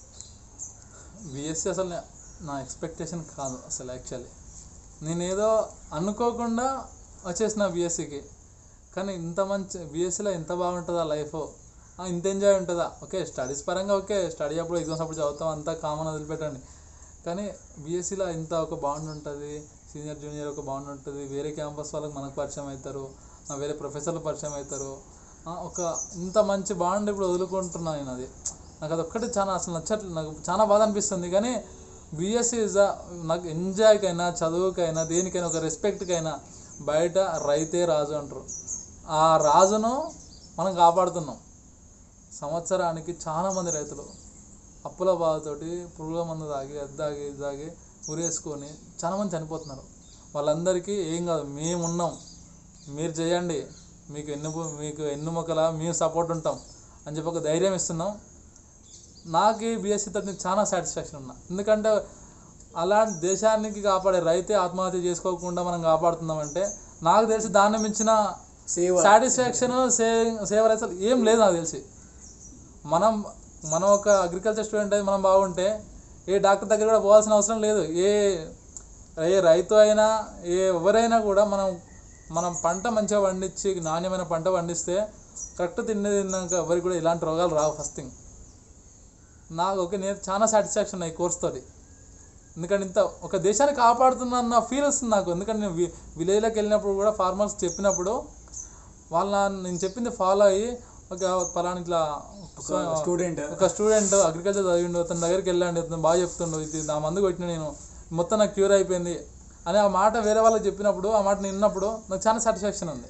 బిఎస్సి అసలు నా- నా ఎక్స్పెక్టేషన్ కాదు అసలు యాక్చువల్లీ నేనేదో అనుకోకుండా వచ్చేసిన బిఎస్సికి కానీ ఇంత మంచి బిఎస్సిలో ఎంత బాగుంటుందా లైఫ్ ఇంత ఎంజాయ్ ఉంటుందా ఓకే స్టడీస్ పరంగా ఓకే స్టడీ అప్పుడు ఎగ్జామ్స్ అప్పుడు చదువుతాం అంతా కామన్ వదిలిపెట్టండి కానీ బీఎస్సీలో ఇంత ఒక బాండ్ ఉంటుంది సీనియర్ జూనియర్ ఒక బాండ్ ఉంటుంది వేరే క్యాంపస్ వాళ్ళకి మనకు పరిచయం అవుతారు ఆ, వేరే ప్రొఫెసర్లు పరిచయం అవుతారు ఆ, ఒక ఇంత మంచి బాండ్ ఇప్పుడు వదులుకుంటున్నాను నేను అది నాకు అది ఒక్కటి చాలా అసలు నచ్చట్లేదు నాకు చాలా బాధ అనిపిస్తుంది కానీ బీఎస్సీ ఇస్ నాకు ఎంజాయ్కైనా చదువుకైనా దేనికైనా ఒక రెస్పెక్ట్కైనా బయట రైతే రాజు అంటారు ఆ రాజును మనం కాపాడుతున్నాం సంవత్సరానికి చాలా మంది రైతులు అప్పుల బాధతోటి పురుగుల మందు తాగి అది తాగి ఇది తాగి ఉరేసుకొని చాలా మంది చనిపోతున్నారు వాళ్ళందరికీ ఏం కాదు మేమున్నాం మీరు చేయండి మీకు ఎన్ను మీకు ఎన్నుమొక్కల మేము సపోర్ట్ ఉంటాం అని చెప్పి ఒక ధైర్యం ఇస్తున్నాం నాకు ఈ బీఎస్సీ తోటి నేను చాలా సాటిస్ఫాక్షన్ ఉన్నా ఎందుకంటే అలాంటి దేశానికి కాపాడే రైతే ఆత్మహత్య చేసుకోకుండా మనం కాపాడుతున్నామంటే నాకు తెలిసి దాన్ని మించిన సేవ సాటిస్ఫాక్షన్ సేవ సేవ అసలు ఏం లేదు నాకు తెలిసి మనం మనం ఒక అగ్రికల్చర్ స్టూడెంట్ అయితే మనం బాగుంటే ఏ డాక్టర్ దగ్గర కూడా పోవాల్సిన అవసరం లేదు ఏ ఏ రైతు అయినా ఏ ఎవరైనా కూడా మనం మనం పంట మంచిగా పండించి నాణ్యమైన పంట పండిస్తే కరెక్ట్ తిండి తిన్నాక ఎవరికి కూడా ఇలాంటి రోగాలు రావు ఫస్ట్ థింగ్ నాకు ఓకే నేను చాలా సాటిస్ఫాక్షన్ ఈ కోర్స్ తోటి ఎందుకంటే ఇంత ఒక దేశాన్ని కాపాడుతున్న ఫీల్ వస్తుంది నాకు ఎందుకంటే నేను వి విలేజ్లోకి వెళ్ళినప్పుడు కూడా ఫార్మర్స్ చెప్పినప్పుడు వాళ్ళ నేను చెప్పింది ఫాలో అయ్యి ఒక పలానా ఇట్లా ఒక స్టూడెంట్ ఒక స్టూడెంట్ అగ్రికల్చర్ చదివిండు అతని దగ్గరికి వెళ్ళండి అతను బాగా చెప్తుండు ఇది నా మందు కొట్టిన నేను మొత్తం నాకు క్యూర్ అయిపోయింది అని ఆ మాట వేరే వాళ్ళకి చెప్పినప్పుడు ఆ మాట నేను విన్నప్పుడు నాకు చాలా సాటిస్ఫాక్షన్ ఉంది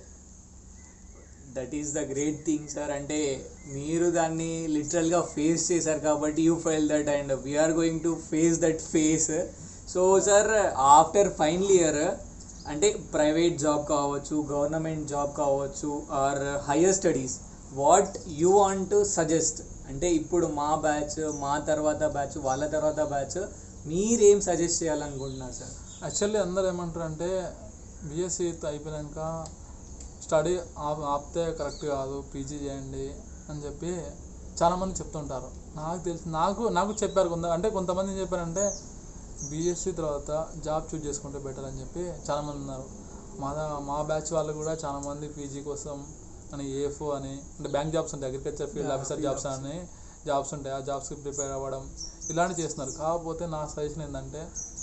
that is the great thing sir అంటే మీరు దాన్ని లిటరల్గా ఫేస్ చేశారు కాబట్టి you fell that and we are going to face that face so sir after final year అంటే ప్రైవేట్ జాబ్ కావచ్చు గవర్నమెంట్ జాబ్ కావచ్చు or higher studies what you want to suggest అంటే ఇప్పుడు మా బ్యాచ్ మా తర్వాత బ్యాచ్ వాళ్ళ తర్వాత బ్యాచ్ మీరేం సజెస్ట్ చేయాలనుకుంటున్నారు సార్ యాక్చువల్లీ అందరూ ఏమంటారు అంటే బీఎస్సీ అయిపోయాక స్టడీ ఆప్ ఆపితే కరెక్ట్ కాదు పీజీ చేయండి అని చెప్పి చాలామంది చెప్తుంటారు నాకు తెలిసి నాకు నాకు చెప్పారు కొంత అంటే కొంతమంది ఏం చెప్పారంటే బీఎస్సీ తర్వాత జాబ్ చూజ్ చేసుకుంటే బెటర్ అని చెప్పి చాలామంది ఉన్నారు మా దా- మా బ్యాచ్ వాళ్ళు కూడా చాలామంది పీజీ కోసం అని ఏఫో అని అంటే బ్యాంక్ జాబ్స్ ఉంటాయి agriculture field Yeah, officer field jobs అని జాబ్స్ ఉంటాయి ఆ జాబ్స్కి ప్రిపేర్ అవ్వడం ఇలాంటివి చేస్తున్నారు కాకపోతే నా సజెషన్ ఏంటంటే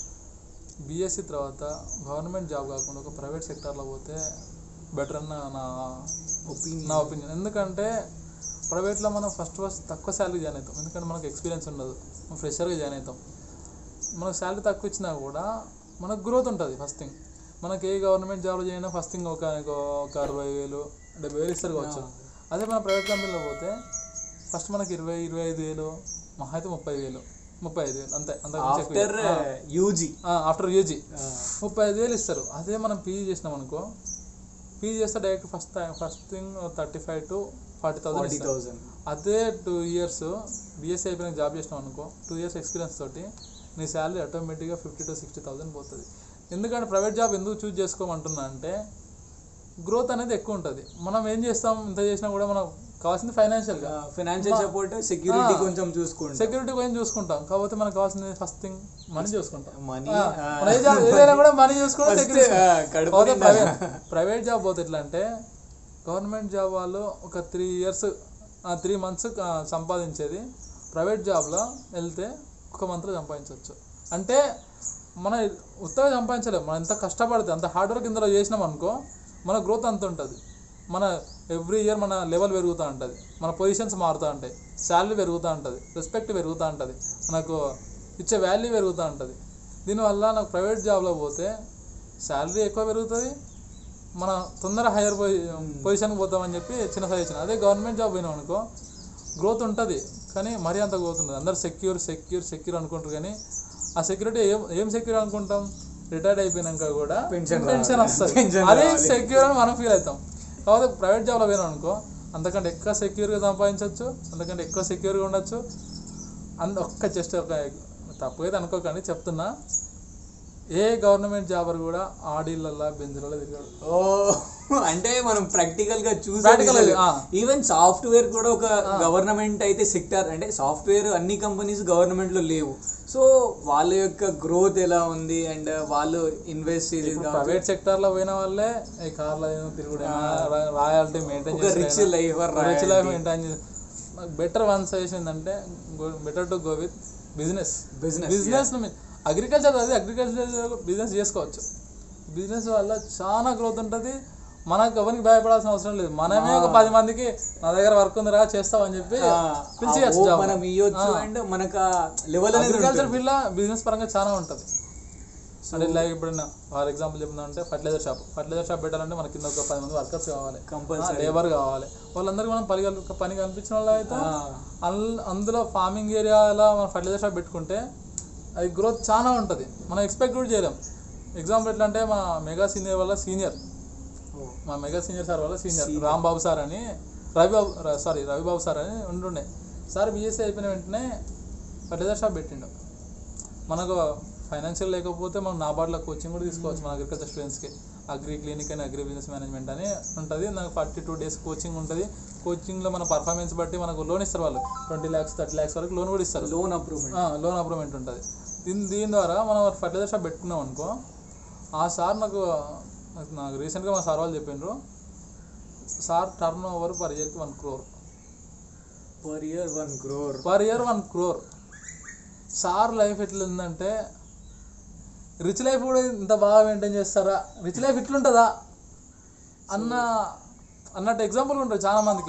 బీఎస్సీ తర్వాత గవర్నమెంట్ జాబ్ కాకుండా ఒక ప్రైవేట్ సెక్టార్లో పోతే బెటర్ అన్న నా ఒపీనియన్ నా ఒపీనియన్ ఎందుకంటే ప్రైవేట్లో మనం ఫస్ట్ ఫస్ట్ తక్కువ శాలరీ జాయిన్ అవుతాం ఎందుకంటే మనకు ఎక్స్పీరియన్స్ ఉండదు మనం ఫ్రెషర్గా జాయిన్ అవుతాం మనకు శాలరీ తక్కువ ఇచ్చినా కూడా మనకు గ్రోత్ ఉంటుంది ఫస్ట్ థింగ్ మనకి ఏ గవర్నమెంట్ జాబ్లో చేయినా ఫస్ట్ థింగ్ ఒక ఒక అరవై వేలు డెబ్బై వేలు ఇస్తారు కావచ్చు అదే మన ప్రైవేట్ కంపెనీలో పోతే ఫస్ట్ మనకి ఇరవై ఇరవై ఐదు వేలు మహా అయితే ముప్పై వేలు ముప్పై ఐదు వేలు అంతే అంత ఆఫ్టర్ యూజీ ఆఫ్టర్ యూజీ ముప్పై ఐదు వేలు ఇస్తారు అదే మనం పీజీ చేసినాం అనుకో పీజీ చేస్తే direct first first thing thirty five to forty forty thousand thousand అదే టూ ఇయర్స్ బీఎస్సీ అయిపోయిన జాబ్ చేసినాం అనుకో టూ ఇయర్స్ ఎక్స్పీరియన్స్ తోటి నీ శాలరీ ఆటోమేటిక్గా ఫిఫ్టీ టు సిక్స్టీ థౌసండ్ పోతుంది ఎందుకంటే ప్రైవేట్ జాబ్ ఎందుకు చూజ్ చేసుకోమంటున్నా అంటే గ్రోత్ అనేది ఎక్కువ ఉంటుంది మనం ఏం చేస్తాం ఇంత చేసినా కూడా మనం కావాల్సింది ఫైనాన్షియల్గా ఫైనాన్షియల్ సపోర్ట్ సెక్యూరిటీ ఆ. కొంచెం చూసుకుంటాం సెక్యూరిటీ కొంచెం చూసుకుంటాం కాకపోతే మనకు కావాల్సింది ఫస్ట్ థింగ్ మనీ చూసుకుంటాం మనీ ఆ, మన ఏ జాబ్ ఏదైనా కూడా మనీ చూసుకుంటే First, security ఆ, చూసుకుంటాం. కడుపు కాకపోతే నిండా. ప్రైవేట్ ప్రైవేట్ జాబ్ పోతే ఎట్లా అంటే గవర్నమెంట్ జాబ్ వాళ్ళు ఒక త్రీ ఇయర్స్ త్రీ మంత్స్ సంపాదించేది ప్రైవేట్ జాబ్లో వెళ్తే ఒక మంత్లో సంపాదించవచ్చు అంటే మన ఉత్తగా సంపాదించలేము మనం ఎంత కష్టపడితే అంత హార్డ్ వర్క్ ఇందులో చేసినాం అనుకో మన గ్రోత్ అంత ఉంటుంది మన ఎవ్రీ ఇయర్ మన లెవెల్ పెరుగుతూ ఉంటుంది మన పొజిషన్స్ మారుతూ ఉంటాయి శాలరీ పెరుగుతూ ఉంటుంది రెస్పెక్ట్ పెరుగుతూ ఉంటుంది మనకు ఇచ్చే వాల్యూ పెరుగుతూ ఉంటుంది దీనివల్ల నాకు ప్రైవేట్ జాబ్లో పోతే శాలరీ ఎక్కువ పెరుగుతుంది మన తొందర హైయర్ పొజి పొజిషన్కి పోతామని చెప్పి చిన్న సజెషన్ అదే గవర్నమెంట్ జాబ్ పోయినాం అనుకో గ్రోత్ ఉంటుంది కానీ మరీ అంత గ్రోత్ ఉంటుంది అందరు సెక్యూర్ సెక్యూర్ సెక్యూర్ అనుకుంటారు కానీ ఆ సెక్యూరిటీ ఏం ఏం సెక్యూర్ అనుకుంటాం రిటైర్డ్ అయిపోయినాక కూడా Pension పెన్షన్ రావాలి. వస్తుంది Pension అదే రావాలి. సెక్యూర్ అని మనం ఫీల్ అవుతాం కాకపోతే ప్రైవేట్ జాబ్లో పోయినాం అనుకో అంతకంటే ఎక్కువ సెక్యూర్గా సంపాదించవచ్చు అంతకంటే ఎక్కువ సెక్యూర్గా ఉండొచ్చు అంత ఒక్క జస్ట్ ఒక తప్పుగా అనుకోకండి చెప్తున్నా ఏ గవర్నమెంట్ జాబర్ కూడా ఆడీళ్ళల్లో బెంజులలో తిరిగాడు ఓ అంటే మనం ప్రాక్టికల్ గా Practical గా, ఆ. ఈవెన్ సాఫ్ట్వేర్ కూడా ఒక గవర్నమెంట్ అయితే సెక్టర్ అంటే సాఫ్ట్వేర్ అన్ని కంపెనీస్ గవర్నమెంట్ లో లేవు సో వాళ్ళ యొక్క గ్రోత్ ఎలా ఉంది అండ్ వాళ్ళు ఇన్వెస్ట్ చేసేది కావచ్చు. ప్రైవేట్ సెక్టర్ లో పోయిన వాళ్ళే ఈ కార్లో తిరుగుడు రాయాలిటీ మెయింటైన్ ఒక rich life rich life maintain better one suggestion ఏంటంటే better to go with business business business agriculture అది అగ్రికల్చర్ బిజినెస్ చేసుకోవచ్చు బిజినెస్ వల్ల చాలా గ్రోత్ ఉంటుంది మనకు ఎవరికి భయపడాల్సిన అవసరం లేదు మనమే ఒక పది మందికి నా దగ్గర వర్క్ ఉందిరా చేస్తావు అని చెప్పి పిలిచేయచ్చు job. మనం ఇవ్వచ్చు ఆ. అండ్ మనకు లెవెల్ అనేది అగ్రికల్చర్ ఫీల్డ్ బిజినెస్ పరంగా చాలా ఉంటుంది అంటే లైక్ ఇప్పుడు ఫర్ ఎగ్జాంపుల్ చెప్తుందంటే ఫర్టిలైజర్ షాప్ ఫర్టిలైజర్ షాప్ పెట్టాలంటే మనకి కింద ఒక పది మంది వర్కర్స్ కావాలి కంపల్సరీ లేబర్ కావాలి వాళ్ళందరికీ మనం పని కల్పి- పని కల్పించిన వాళ్ళు అయితే అల్- అందులో ఫార్మింగ్ ఏరియాలో మనం ఫర్టిలైజర్ షాప్ పెట్టుకుంటే అది గ్రోత్ చాలా ఉంటుంది మనం ఎక్స్పెక్ట్ కూడా చేయలేం ఎగ్జాంపుల్ ఎట్లా అంటే మా మెగా సీనియర్ వల్ల సీనియర్ మా మెగా సీనియర్ సార్ వల్ల సీనియర్ రాంబాబు సార్ అని రవిబాబు సారీ రవిబాబు సార్ అని ఉంటుండే సార్ బీఎస్సీ అయిపోయిన వెంటనే ఫర్టిలైజర్ షాప్ పెట్టిండు మనకు ఫైనాన్షియల్ లేకపోతే మనం నాబార్డ్లో కోచింగ్ కూడా తీసుకోవచ్చు మన అగ్రికల్చర్ స్టూడెంట్స్కి అగ్రి క్లినిక్ అని అగ్రి బిజినెస్ మేనేజ్మెంట్ అని ఉంటుంది నాకు ఫార్టీ టూ డేస్ కోచింగ్ ఉంటుంది కోచింగ్లో మన పర్ఫార్మెన్స్ బట్టి మనకు లోన్ ఇస్తారు వాళ్ళు ట్వంటీ ల్యాక్స్ థర్టీ ల్యాక్స్ వరకు లోన్ కూడా ఇస్తారు లోన్ అప్రూవ్మెంట్ లోన్ అప్రూవ్మెంట్ ఉంటుంది దీని దీని ద్వారా మనం ఫర్టిలైజర్ షాప్ పెట్టుకున్నాం అనుకో ఆ సార్ నాకు నాకు- నాకు రీసెంట్గా మా సార్ వాళ్ళు చెప్పిండ్రు సార్ టర్న్ ఓవర్ పర్ ఇయర్కి one crore per year one crore per year one crore sir life ఎట్లా ఉందంటే రిచ్ లైఫ్ కూడా ఇంత బాగా మెయింటైన్ చేస్తారా రిచ్ లైఫ్ ఇట్లుంటుందా అన్న అన్నట్టు ఎగ్జాంపుల్ ఉంటుంది చాలా మందికి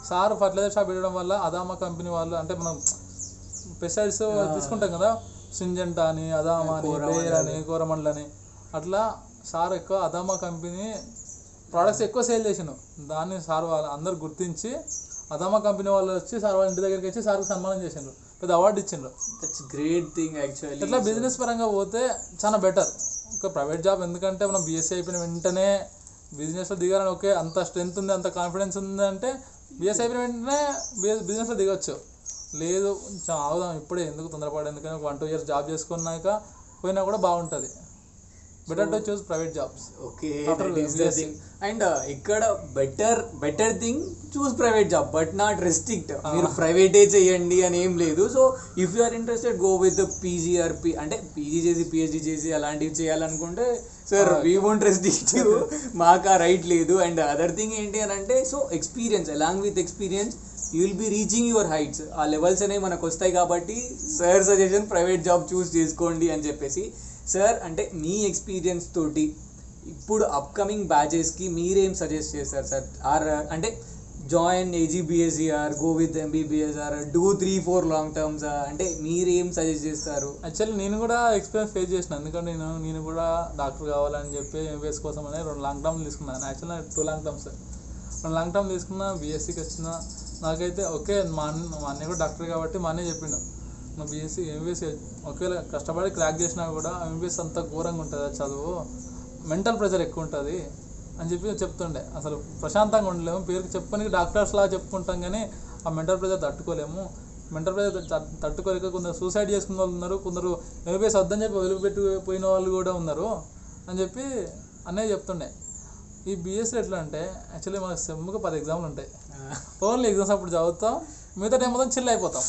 సార్ ఫర్టిలైజర్ షాప్ పెట్టడం వల్ల అదామా కంపెనీ వాళ్ళు అంటే మనం పెస్టిసైడ్స్ తీసుకుంటాం కదా సింజెంటా అని అదామా అని బేర్ అని కోరమండల్ అని అట్లా సార్ ఎక్కువ అదామా కంపెనీ ప్రోడక్ట్స్ ఎక్కువ సేల్ చేసిండు దాన్ని సార్ వాళ్ళు అందరు గుర్తించి అదామా కంపెనీ వాళ్ళు వచ్చి సార్ వాళ్ళ ఇంటి దగ్గరికి వచ్చి సార్కి సన్మానం చేసిండ్రు పెద్ద అవార్డు ఇచ్చిండ్రు దట్స్ గ్రేట్ థింగ్ యాక్చువల్లీ ఇట్లా బిజినెస్ పరంగా పోతే చాలా బెటర్ ఒక ప్రైవేట్ జాబ్ ఎందుకంటే మనం బీఎస్సీ అయిపోయిన వెంటనే బిజినెస్లో దిగాలని ఓకే అంత స్ట్రెంత్ ఉంది అంత కాన్ఫిడెన్స్ ఉంది అంటే బీఎస్సీ అయిపోయిన వెంటనే బిజినెస్లో దిగొచ్చు లేదు కొంచెం ఆగుదాం ఇప్పుడే ఎందుకు తొందరపడి ఎందుకని వన్ టూ ఇయర్స్ జాబ్ చేసుకున్నాక పోయినా కూడా బాగుంటుంది better to choose private jobs okay After that is the BSc. Thing and ఇక్కడ better better thing choose private job but not restrict మీరు ప్రైవేటే చేయండి అని ఏం లేదు so if you are interested go with PG or P అంటే PG చేసి PhD చేసి అలాంటివి చేయాలనుకుంటే సార్ వీ వోంట్ రెస్ట్రిక్ట్ మాకు ఆ రైట్ లేదు అండ్ అదర్ థింగ్ ఏంటి అని అంటే so experience along with experience you will be reaching your heights ఆ లెవెల్స్ అనేవి మనకు వస్తాయి కాబట్టి sir suggestion private job choose చేసుకోండి అని చెప్పేసి సార్ అంటే మీ ఎక్స్పీరియన్స్ తోటి ఇప్పుడు అప్కమింగ్ బ్యాచెస్కి మీరేం సజెస్ట్ చేస్తారు సార్ ఆర్ అంటే జాయిన్ ఏజీబీఎస్ఈఆర్ go with MBBS or do three four long terms అంటే మీరేం సజెస్ట్ చేస్తారు యాక్చువల్లీ నేను కూడా ఎక్స్పీరియన్స్ ఫేస్ చేసిన ఎందుకంటే నేను నేను కూడా డాక్టర్ కావాలని చెప్పి ఎంబీఎస్ కోసం అని రెండు లాంగ్ టర్మ్ తీసుకున్నాను యాక్చువల్లీ టూ లాంగ్ టర్మ్స్ రెండు లాంగ్ టర్మ్ తీసుకున్నా బీఎస్సీకి వచ్చిన నాకైతే ఓకే మా అన్న మా అన్నయ్య కూడా డాక్టర్ కాబట్టి మా అన్నయ్య చెప్పిండు నువ్వు బీఎస్సీ ఎంబీఎస్ ఒకవేళ కష్టపడి క్రాక్ చేసినా కూడా ఎంబీఎస్ అంత ఘోరంగా ఉంటుంది ఆ చదువు మెంటల్ ప్రెషర్ ఎక్కువ ఉంటుంది అని చెప్పి చెప్తుండే అసలు ప్రశాంతంగా ఉండలేము పేరుకి చెప్పుకొని డాక్టర్స్ లా చెప్పుకుంటాం కానీ ఆ మెంటల్ ప్రెషర్ తట్టుకోలేము మెంటల్ ప్రెషర్ త- తట్టుకోలేక కొందరు సూసైడ్ చేసుకున్న వాళ్ళు ఉన్నారు కొందరు ఎంబీబీఎస్ వద్దని చెప్పి వదిలిపెట్టి పోయిన వాళ్ళు కూడా ఉన్నారు అని చెప్పి అన్నయ్య చెప్తుండే ఈ బీఎస్సీ ఎట్లా అంటే యాక్చువల్లీ మనకు సెమ్కి పది ఎగ్జామ్లు ఉంటాయి ఓన్లీ ఎగ్జామ్స్ అప్పుడు చదువుతాం మిగతా టైం మొత్తం చిల్ అయిపోతాం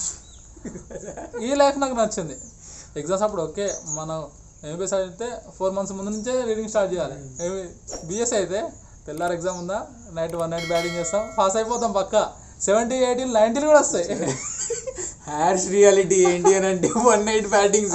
ఈ లైఫ్ నాకు నచ్చింది ఎగ్జామ్స్ అప్పుడు ఓకే మనం ఎంబీఎస్ అయితే ఫోర్ మంత్స్ ముందు నుంచే రీడింగ్ స్టార్ట్ చేయాలి బీఎస్సీ అయితే తెల్లారి ఎగ్జామ్ ఉందా నైట్ వన్ నైట్ బ్యాటింగ్ చేస్తాం పాస్ అయిపోతాం పక్క సెవెంటీ ఎయిటీన్ నైన్టీన్ కూడా వస్తాయి హ్యార్ష్ రియాలిటీ ఏంటి అని అంటే one night batting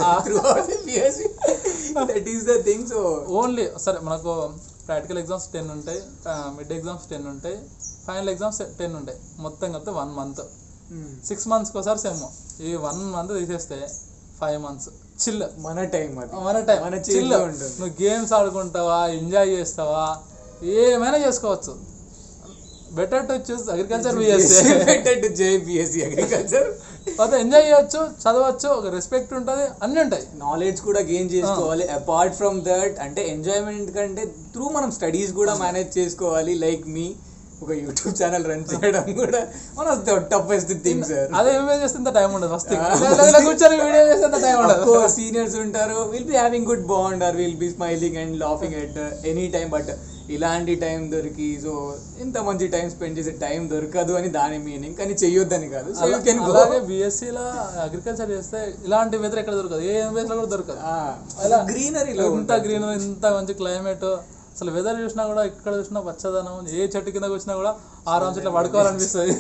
that is the thing so only సరే మనకు ప్రాక్టికల్ ఎగ్జామ్స్ టెన్ ఉంటాయి మిడ్ ఎగ్జామ్స్ టెన్ ఉంటాయి ఫైనల్ ఎగ్జామ్స్ టెన్ ఉంటాయి మొత్తం కలిపితే వన్ మంత్ సిక్స్ మంత్స్కి ఒకసారి సెమ్ ఈ వన్ మంత్ తీసేస్తే ఫైవ్ మంత్స్ చిల్ మన టైం అది మన టైం మన చిల్ చేతిలో ఉంటుంది నువ్వు గేమ్స్ ఆడుకుంటావా ఎంజాయ్ చేస్తావా ఏమైనా చేసుకోవచ్చు better to choose agriculture BSc better to జేబిఎస్సి అగ్రికల్చర్ అయితే ఎంజాయ్ చేయొచ్చు చదవచ్చు ఒక రెస్పెక్ట్ ఉంటుంది అన్నీ ఉంటాయి నాలెడ్జ్ కూడా గెయిన్ చేసుకోవాలి అపార్ట్ ఫ్రమ్ దట్ అంటే ఎంజాయ్మెంట్ కంటే త్రూ మనం స్టడీస్ కూడా మేనేజ్ చేసుకోవాలి లైక్ మీ ఒక యూట్యూబ్ ఛానల్ రన్ చేయడం కూడా one of the toughest thing sir అదే ఎంజాయ్ చేస్తే టైం ఉండదు ఫస్ట్ కూర్చొని వీడియో చేస్తే టైం ఉండదు సీనియర్స్ ఉంటారు will be having good bond or will be smiling and laughing at any time but ఇలాంటి టైం దొరికి సో ఇంత మంచి టైం స్పెండ్ చేసే టైం దొరకదు అని దాని మీనింగ్ కానీ చెయ్యొద్దని కాదు సో యూ కెన్ గో అలాగే బీఎస్సీలో అగ్రికల్చర్ చేస్తే ఇలాంటి వెదర్ ఎక్కడ దొరకదు ఏ ఎంబీఎస్ లో కూడా దొరకదు అలా గ్రీనరీలో ఇంత గ్రీన్ ఇంత మంచి క్లైమేట్ అసలు వెదర్ చూసినా కూడా ఎక్కడ చూసినా పచ్చదనం ఏ చెట్టు కింద వచ్చినా కూడా ఆరామ్స్ ఇట్లా పడుకోవాలనిపిస్తుంది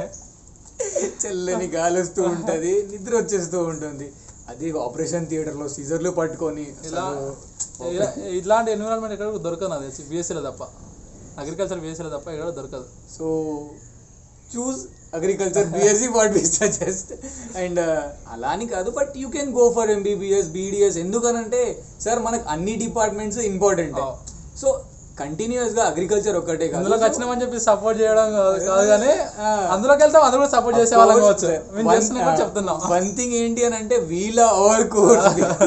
చల్లని గాలి వస్తూ ఉంటది నిద్ర వచ్చేస్తూ ఉంటుంది అది ఆపరేషన్ థియేటర్ లో సీజర్లు పట్టుకొని ఇలా అసలు ఇలా- ఇట్లాంటి ఎన్విరాన్మెంట్ ఎక్కడ కూడా దొరకదు నాకు తెలిసి బీఎస్సీలో తప్ప అగ్రికల్చర్ బీఎస్సీలో తప్ప ఎక్కడ దొరకదు so choose agriculture BSc what we suggest and అలా అని కాదు but you can go for MBBS BDS ఎందుకనంటే సార్ మనకు అన్ని departments important Oh. So continuous గా అగ్రికల్చర్ ఒక్కటే కాదు అందులోకి వచ్చినామని చెప్పి సపోర్ట్ చేయడం కాదు కాదు కానీ ఆ. అందులోకి వెళ్తాం అందరూ కూడా సపోర్ట్ చేసే వాళ్ళం కావచ్చు మేము చేస్తున్నాం కూడా చెప్తున్నాం వన్ థింగ్ ఏంటి అని అంటే వీళ్ళ అవర్ కోర్స్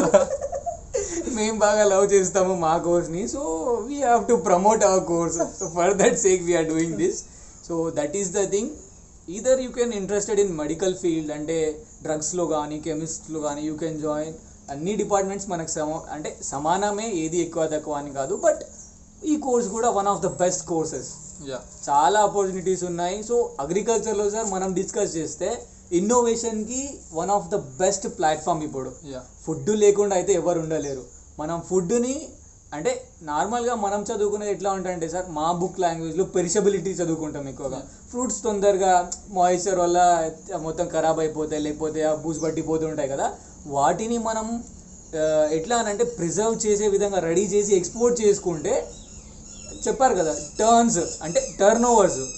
మేము బాగా లవ్ చేస్తాము మా కోర్స్ ని so we have to promote our course so for that sake we are doing this so that is the thing either you can interested in medical field అంటే డ్రగ్స్లో కానీ కెమిస్ట్లో కానీ యూ కెన్ జాయిన్ అన్ని departments మనకు సమ అంటే సమానమే ఏది ఎక్కువ తక్కువ అని కాదు బట్ ఈ కోర్స్ కూడా one of the best courses yeah చాలా ఆపర్చునిటీస్ ఉన్నాయి సో అగ్రికల్చర్లో సార్ మనం డిస్కస్ చేస్తే ఇన్నోవేషన్కి one of the best platform ఇప్పుడు యా ఫుడ్ లేకుండా అయితే ఎవరు ఉండలేరు మనం ఫుడ్ని అంటే నార్మల్గా మనం చదువుకునేది ఎట్లా ఉంటాయంటే సార్ మా బుక్ లాంగ్వేజ్లో పెరిషబిలిటీ చదువుకుంటాం ఎక్కువగా ఫ్రూట్స్ తొందరగా మాయిశ్చర్ వల్ల మొత్తం ఖరాబ్ అయిపోతాయి లేకపోతే ఆ బూస్ పట్టిపోతూ ఉంటాయి కదా వాటిని మనం ఆ, ఎట్లా అని అంటే ప్రిజర్వ్ చేసే విధంగా రెడీ చేసి ఎక్స్పోర్ట్ చేసుకుంటే చెప్పారు కదా టర్న్స్ అంటే టర్న్ ఓవర్స్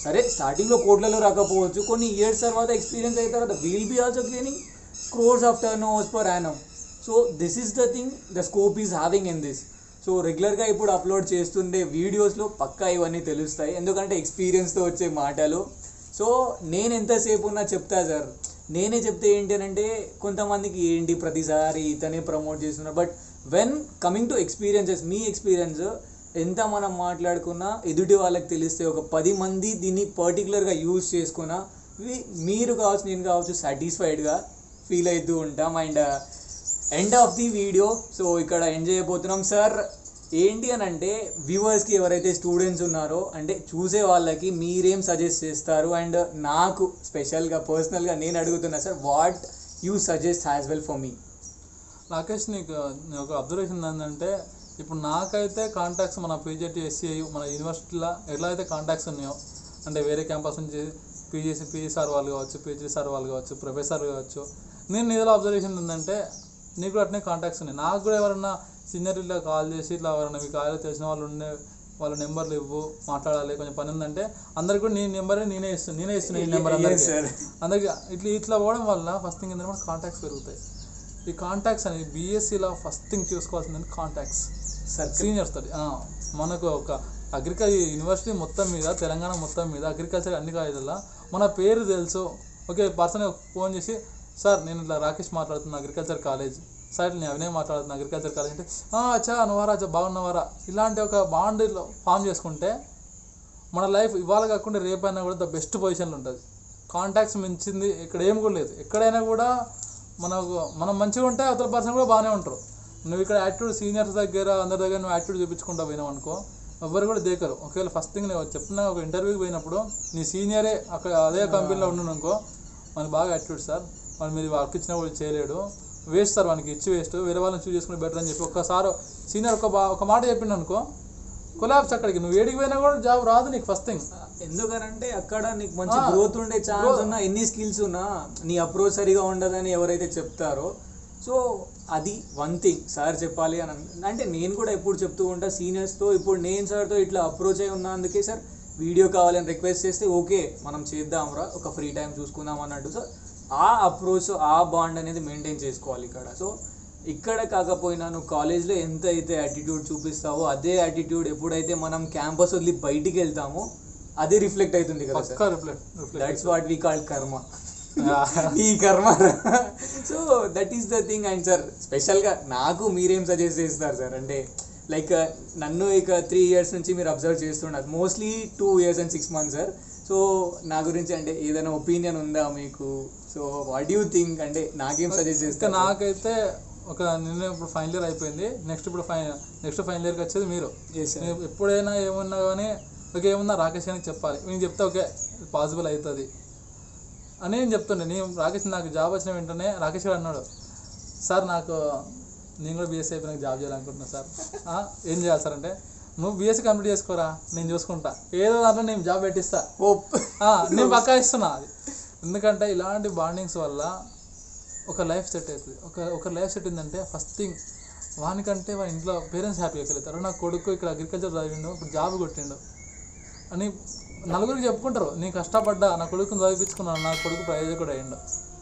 సరే స్టార్టింగ్లో కోట్లలో రాకపోవచ్చు కొన్ని ఇయర్స్ తర్వాత ఎక్స్పీరియన్స్ అయిన తర్వాత we'll be also gaining crores of turn overs per annum so this is the thing the scope is having in this so రెగ్యులర్గా ఇప్పుడు అప్లోడ్ చేస్తుండే వీడియోస్లో పక్కా ఇవన్నీ తెలుస్తాయి ఎందుకంటే ఎక్స్పీరియన్స్తో వచ్చే మాటలు సో నేను ఎంతసేపు ఉన్నా చెప్తా సార్ నేనే చెప్తే ఏంటి అని అంటే కొంతమందికి ఏంటి ప్రతిసారి ఇతనే ప్రమోట్ చేస్తున్నారు but when coming to experiences మీ ఎక్స్పీరియన్స్ ఎంత మనం మాట్లాడుకున్నా ఎదుటి వాళ్ళకి తెలిస్తే ఒక పది మంది దీన్ని పర్టికులర్గా యూజ్ చేసుకున్నా వి- మీరు కావచ్చు నేను కావచ్చు సాటిస్ఫైడ్గా ఫీల్ అవుతూ ఉంటాం and end of the video so ఇక్కడ ఎంజాయ్ అయిపోతున్నాం సార్ ఏంటి అని అంటే వ్యూవర్స్కి ఎవరైతే స్టూడెంట్స్ ఉన్నారో అంటే చూసే వాళ్ళకి మీరేం సజెస్ట్ చేస్తారు అండ్ నాకు స్పెషల్గా పర్సనల్గా నేను అడుగుతున్నా sir what you suggest as well for me Rakesh నీకు నీ ఒక అబ్జర్వేషన్ ఏంటంటే ఇప్పుడు నాకైతే కాంటాక్ట్స్ మన పీజీటీ ఎస్సీఐ మన యూనివర్సిటీలో ఎట్లా అయితే కాంటాక్ట్స్ ఉన్నాయో అంటే వేరే క్యాంపస్ నుంచి పీజీసీ పీజీ సార్ వాళ్ళు కావచ్చు పీజీ సార్ వాళ్ళు కావచ్చు ప్రొఫెసర్ కావచ్చు నేను నీలో అబ్జర్వేషన్ ఏంటంటే నీకు కూడా అట్నే కాంటాక్ట్స్ ఉన్నాయి నాకు కూడా ఎవరన్నా సీనియర్ ఇట్లా కాల్ చేసి ఇట్లా ఎవరన్నా మీ కాలేజ్ తెలిసిన వాళ్ళు ఉండే వాళ్ళ నెంబర్లు ఇవ్వు మాట్లాడాలి కొంచెం పని ఉందంటే అందరికి కూడా నీ నెంబరే నేనే ఇస్తాను నేనే ఇస్తున్నాను ఈ నెంబర్ Yes, అందరికీ sir. అందరికి ఇట్లా ఇట్లా పోవడం వల్ల ఫస్ట్ థింగ్ ఏంటంటే మనకు కాంటాక్ట్స్ పెరుగుతాయి ఈ కాంటాక్ట్స్ అనేది బీఎస్సీలో ఫస్ట్ థింగ్ చూసుకోవాల్సింది కాంటాక్ట్స్ సార్ సీనియర్స్ తోటి ఆ, మనకు ఒక అగ్రికల్చర్ యూనివర్సిటీ మొత్తం మీద తెలంగాణ మొత్తం మీద అగ్రికల్చర్ అన్ని కాలేజీల్లో మన పేరు తెలుసు ఓకే పర్సన్ ఫోన్ చేసి సార్ నేను ఇట్లా రాకేష్ మాట్లాడుతున్నా అగ్రికల్చర్ కాలేజ్ సార్ నేను అవినే మాట్లాడుతున్నా అగ్రికల్చర్ కాలేజ్ అంటే "ఆ, అచ్చా నువ్వారా అచ్చా బాగున్నవారా ఇలాంటి ఒక బాండ్ ఫామ్ చేసుకుంటే మన లైఫ్ ఇవాళ కాకుండా రేపైనా కూడా ద బెస్ట్ పొజిషన్లో ఉంటుంది కాంటాక్ట్స్ మించింది ఇక్కడ ఏం కూడా లేదు ఎక్కడైనా కూడా మనకు మనం మంచిగా ఉంటే అవతల పర్సన్ కూడా బాగానే ఉంటారు నువ్వు ఇక్కడ యాటిట్యూడ్ సీనియర్స్ దగ్గర అందరి దగ్గర నువ్వు యాటిట్యూడ్ చూపించుకుంటా పోయినావు అనుకో ఎవరు కూడా దేకరు ఒకవేళ ఫస్ట్ థింగ్ నేను చెప్తున్నా ఒక ఇంటర్వ్యూకి పోయినప్పుడు నీ సీనియరే అక్కడ అదే కంపెనీలో ఉన్నాను అనుకో మనకి బాగా యాటిట్యూడ్ సార్ మన మీరు వర్క్ ఇచ్చినా కూడా చేయలేడు వేస్ట్ సార్ మనకి ఇచ్చి వేస్ట్ వేరే వాళ్ళని చూస్ చేసుకుని బెటర్ అని చెప్పి ఒక్కసారి సీనియర్ ఒక బా ఒక మాట చెప్పిండు అనుకో కొలాబ్స్ అక్కడికి నువ్వు ఏడికి పోయినా కూడా జాబ్ రాదు నీకు ఫస్ట్ థింగ్ ఎందుకనంటే అక్కడ నీకు మంచి ఆ, గ్రోత్ ఉండే ఛాన్స్ growth. ఉన్నా ఎన్ని స్కిల్స్ ఉన్నా నీ అప్రోచ్ సరిగా ఉండదని ఎవరైతే చెప్తారో సో అది వన్ థింగ్ సార్ చెప్పాలి అని అన్- అంటే నేను కూడా ఎప్పుడు చెప్తూ ఉంటా సీనియర్స్తో ఇప్పుడు నేను సార్తో ఇట్లా అప్రోచ్ అయి ఉన్నా అందుకే సార్ వీడియో కావాలని రిక్వెస్ట్ చేస్తే ఓకే మనం చేద్దాంరా ఒక ఫ్రీ టైం చూసుకుందాం అన్నట్టు సో ఆ అప్రోచ్ ఆ బాండ్ అనేది మెయింటైన్ చేసుకోవాలి ఇక్కడ సో ఇక్కడ కాకపోయినా నువ్వు కాలేజ్లో ఎంత అయితే యాటిట్యూడ్ చూపిస్తావో అదే యాటిట్యూడ్ ఎప్పుడైతే మనం క్యాంపస్ వదిలి బయటికి వెళ్తామో అదే రిఫ్లెక్ట్ అవుతుంది కదా పక్కా reflect that's what we call karma ఈ కర్మ so that is the thing and sir స్పెషల్గా నాకు మీరేం సజెస్ట్ చేస్తారు సార్ అంటే లైక్ నన్ను ఇక త్రీ ఇయర్స్ నుంచి మీరు అబ్జర్వ్ చేస్తున్నారు mostly two years and six months sir so నా గురించి అంటే ఏదైనా ఒపీనియన్ ఉందా మీకు సో వాట్ యూ థింక్ అంటే నాకేం సజెస్ట్ ఇంకా చేస్తారు నాకైతే ఒక నిన్న ఇప్పుడు ఫైనల్ ఇయర్ అయిపోయింది నెక్స్ట్ ఇప్పుడు ఫైన్ నెక్స్ట్ ఫైనల్ ఇయర్కి వచ్చేది మీరు Yes, sir. నేను ఎప్పుడైనా ఏమున్నా కానీ ఓకే ఏమున్నా రాకేష్ గారికి చెప్పాలి నేను చెప్తే ఓకే పాసిబుల్ అవుతుంది అని నేను చెప్తుండే నేను రాకేష్ నాకు జాబ్ వచ్చిన వెంటనే రాకేష్ గారు అన్నాడు సార్ నాకు నేను కూడా బీఎస్సీ అయిపోయినాక జాబ్ చేయాలనుకుంటున్నా సార్ "ఆ, ఏం చేయాలి సార్ అంటే నువ్వు బీఎస్సీ కంప్లీట్ చేసుకోరా నేను చూసుకుంటా ఏదో దాంట్లో నేను జాబ్ పెట్టిస్తా హోప్ ఆ, నేను పక్కా ఇస్తున్నా అది ఎందుకంటే ఇలాంటి బాండింగ్స్ వల్ల ఒక లైఫ్ సెట్ అవుతుంది ఒక ఒక లైఫ్ సెట్ అయిందంటే ఫస్ట్ థింగ్ వానికంటే వాళ్ళ ఇంట్లో పేరెంట్స్ హ్యాపీగా ఫీల్ అవుతారు నా కొడుకు ఇక్కడ అగ్రికల్చర్ చదివిండు ఇప్పుడు జాబ్ కొట్టిండు అని నలుగురికి చెప్పుకుంటారు నేను కష్టపడ్డా నా కొడుకుని చదివించుకున్నాను నా కొడుకు ప్రయోజకుడు అయ్యిండు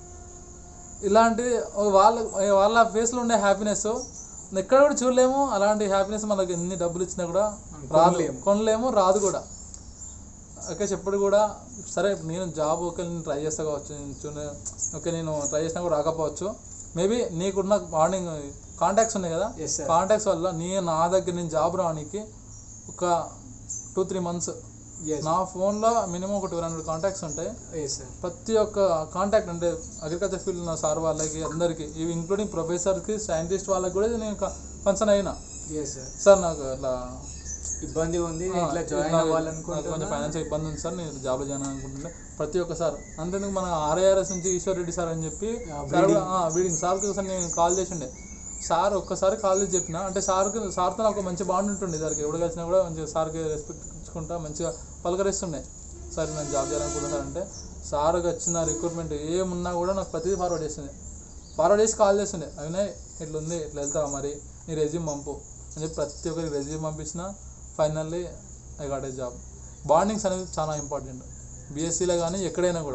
ఇలాంటి వాళ్ళ వాళ్ళ ఫేస్లో ఉండే హ్యాపీనెస్ ఎక్కడ కూడా చూడలేము అలాంటి హ్యాపీనెస్ మనకి ఎన్ని డబ్బులు ఇచ్చినా కూడా రాదు కొనలేము. కొనలేము రాదు కూడా ఓకే చెప్పుడు కూడా సరే నేను జాబ్ ఓకే నేను ట్రై చేస్తా కావచ్చు నేను చూడ- ఓకే నేను ట్రై చేసినా కూడా రాకపోవచ్చు మేబీ నీకున్న మార్నింగ్ కాంటాక్ట్స్ ఉన్నాయి కదా Yes, sir. కాంటాక్ట్స్ వల్ల నీ నా దగ్గర నేను జాబ్ రావడానికి ఒక టూ త్రీ మంత్స్ ఎస్ నా ఫోన్లో మినిమం ఒక టూ హండ్రెడ్ కాంటాక్ట్స్ ఉంటాయి ఎస్ సార్ ప్రతి ఒక్క కాంటాక్ట్ అంటే అగ్రికల్చర్ ఫీల్డ్ ఉన్న సార్ వాళ్ళకి అందరికీ ఇవి ఇంక్లూడింగ్ ప్రొఫెసర్కి సైంటిస్ట్ వాళ్ళకి కూడా నేను కన్సర్న్ అయినా ఎస్ సార్ సార్ నాకు ఇట్లా ఇబ్బంది ఉంది ఆ, ఇట్లా జాయిన్ నాకు- నాకు కొంచెం అవ్వాలనుకుంటున్నా ఫైనాన్షియల్ ఇబ్బంది ఉంది సార్ నేను జాబ్లో జాయిన్ అనుకుంటుంటే ప్రతి ఒక్క సార్ అంతేందుకు మన ఆర్ఐఆర్ఎస్ నుంచి ఈశ్వర్ రెడ్డి సార్ అని చెప్పి ఆ, సార్ కూడా వీడింగ్ సార్కి ఒకసారి నేను కాల్ చేసిండే సార్ ఒక్కసారి కాల్ చేసి చెప్పిన అంటే సార్కి సార్తో నాకు ఒక మంచి బాండ్ ఉంటుంది సార్కి ఎవడు కలిసినా కూడా మంచిగా సార్కి రెస్పెక్ట్ ఇచ్చుకుంటా మంచిగా పలకరిస్తుండే సార్ నేను జాబ్ చేయాలనుకుంటున్నా సార్ అంటే సార్కి వచ్చిన రిక్రూట్మెంట్ ఏమున్నా కూడా నాకు ప్రతిదీ ఫార్వర్డ్ చేస్తుండే ఫార్వర్డ్ చేసి కాల్ చేస్తుండే అయినా ఇట్లా ఉంది ఇట్లా వెళ్తావా మరి నీ రెజ్యూమ్ పంపు అని చెప్పి ప్రతి ఒక్కరికి రెజ్యూమ్ పంపించిన finally I got a job bondings అనేది చాలా ఇంపార్టెంట్ బీఎస్సీలో కానీ ఎక్కడైనా కూడా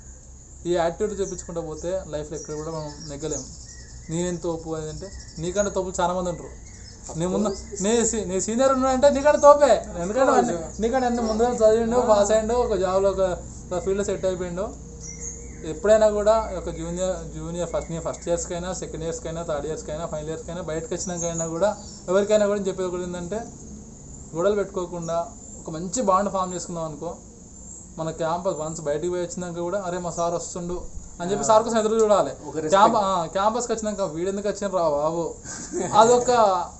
ఈ యాక్టివిటీ చూపించుకుంటూ పోతే లైఫ్లో ఎక్కడ కూడా మనం నెగ్గలేము నేనేం తోపు అది అంటే నీకంటే తోపులు చాలా మంది ఉంటారు నీ ముందు నీ సీ- నీ సీనియర్ ఉన్నాడంటే నీకంటే తోపే ఎందుకంటే అన్ని- నీకంటే అన్ని ముందుగా చదివిండు పాస్ అయ్యిండు ఒక జాబ్లో ఒక ఒక ఫీల్డ్లో సెట్ అయిపోయిండు ఎప్పుడైనా కూడా ఒక junior junior first year first ఇయర్స్కైనా సెకండ్ ఇయర్స్కైనా థర్డ్ ఇయర్స్కైనా ఫైనల్ ఇయర్స్కైనా బయటకు వచ్చినాకైనా కూడా ఎవరికైనా కూడా చెప్పేది కూడా ఏంటంటే గొడవలు పెట్టుకోకుండా ఒక మంచి బాండ్ ఫామ్ చేసుకుందాం అనుకో మన క్యాంపస్ వన్స్ బయటికి పోయి వచ్చినాక కూడా అరే మా సార్ వస్తుండు అని చెప్పి సార్ కోసం ఎదురు చూడాలి ఒక respect. క్యాంప క్యాంపస్కి వచ్చినాక వీడెందుకు వచ్చిన రా బాబు అదొక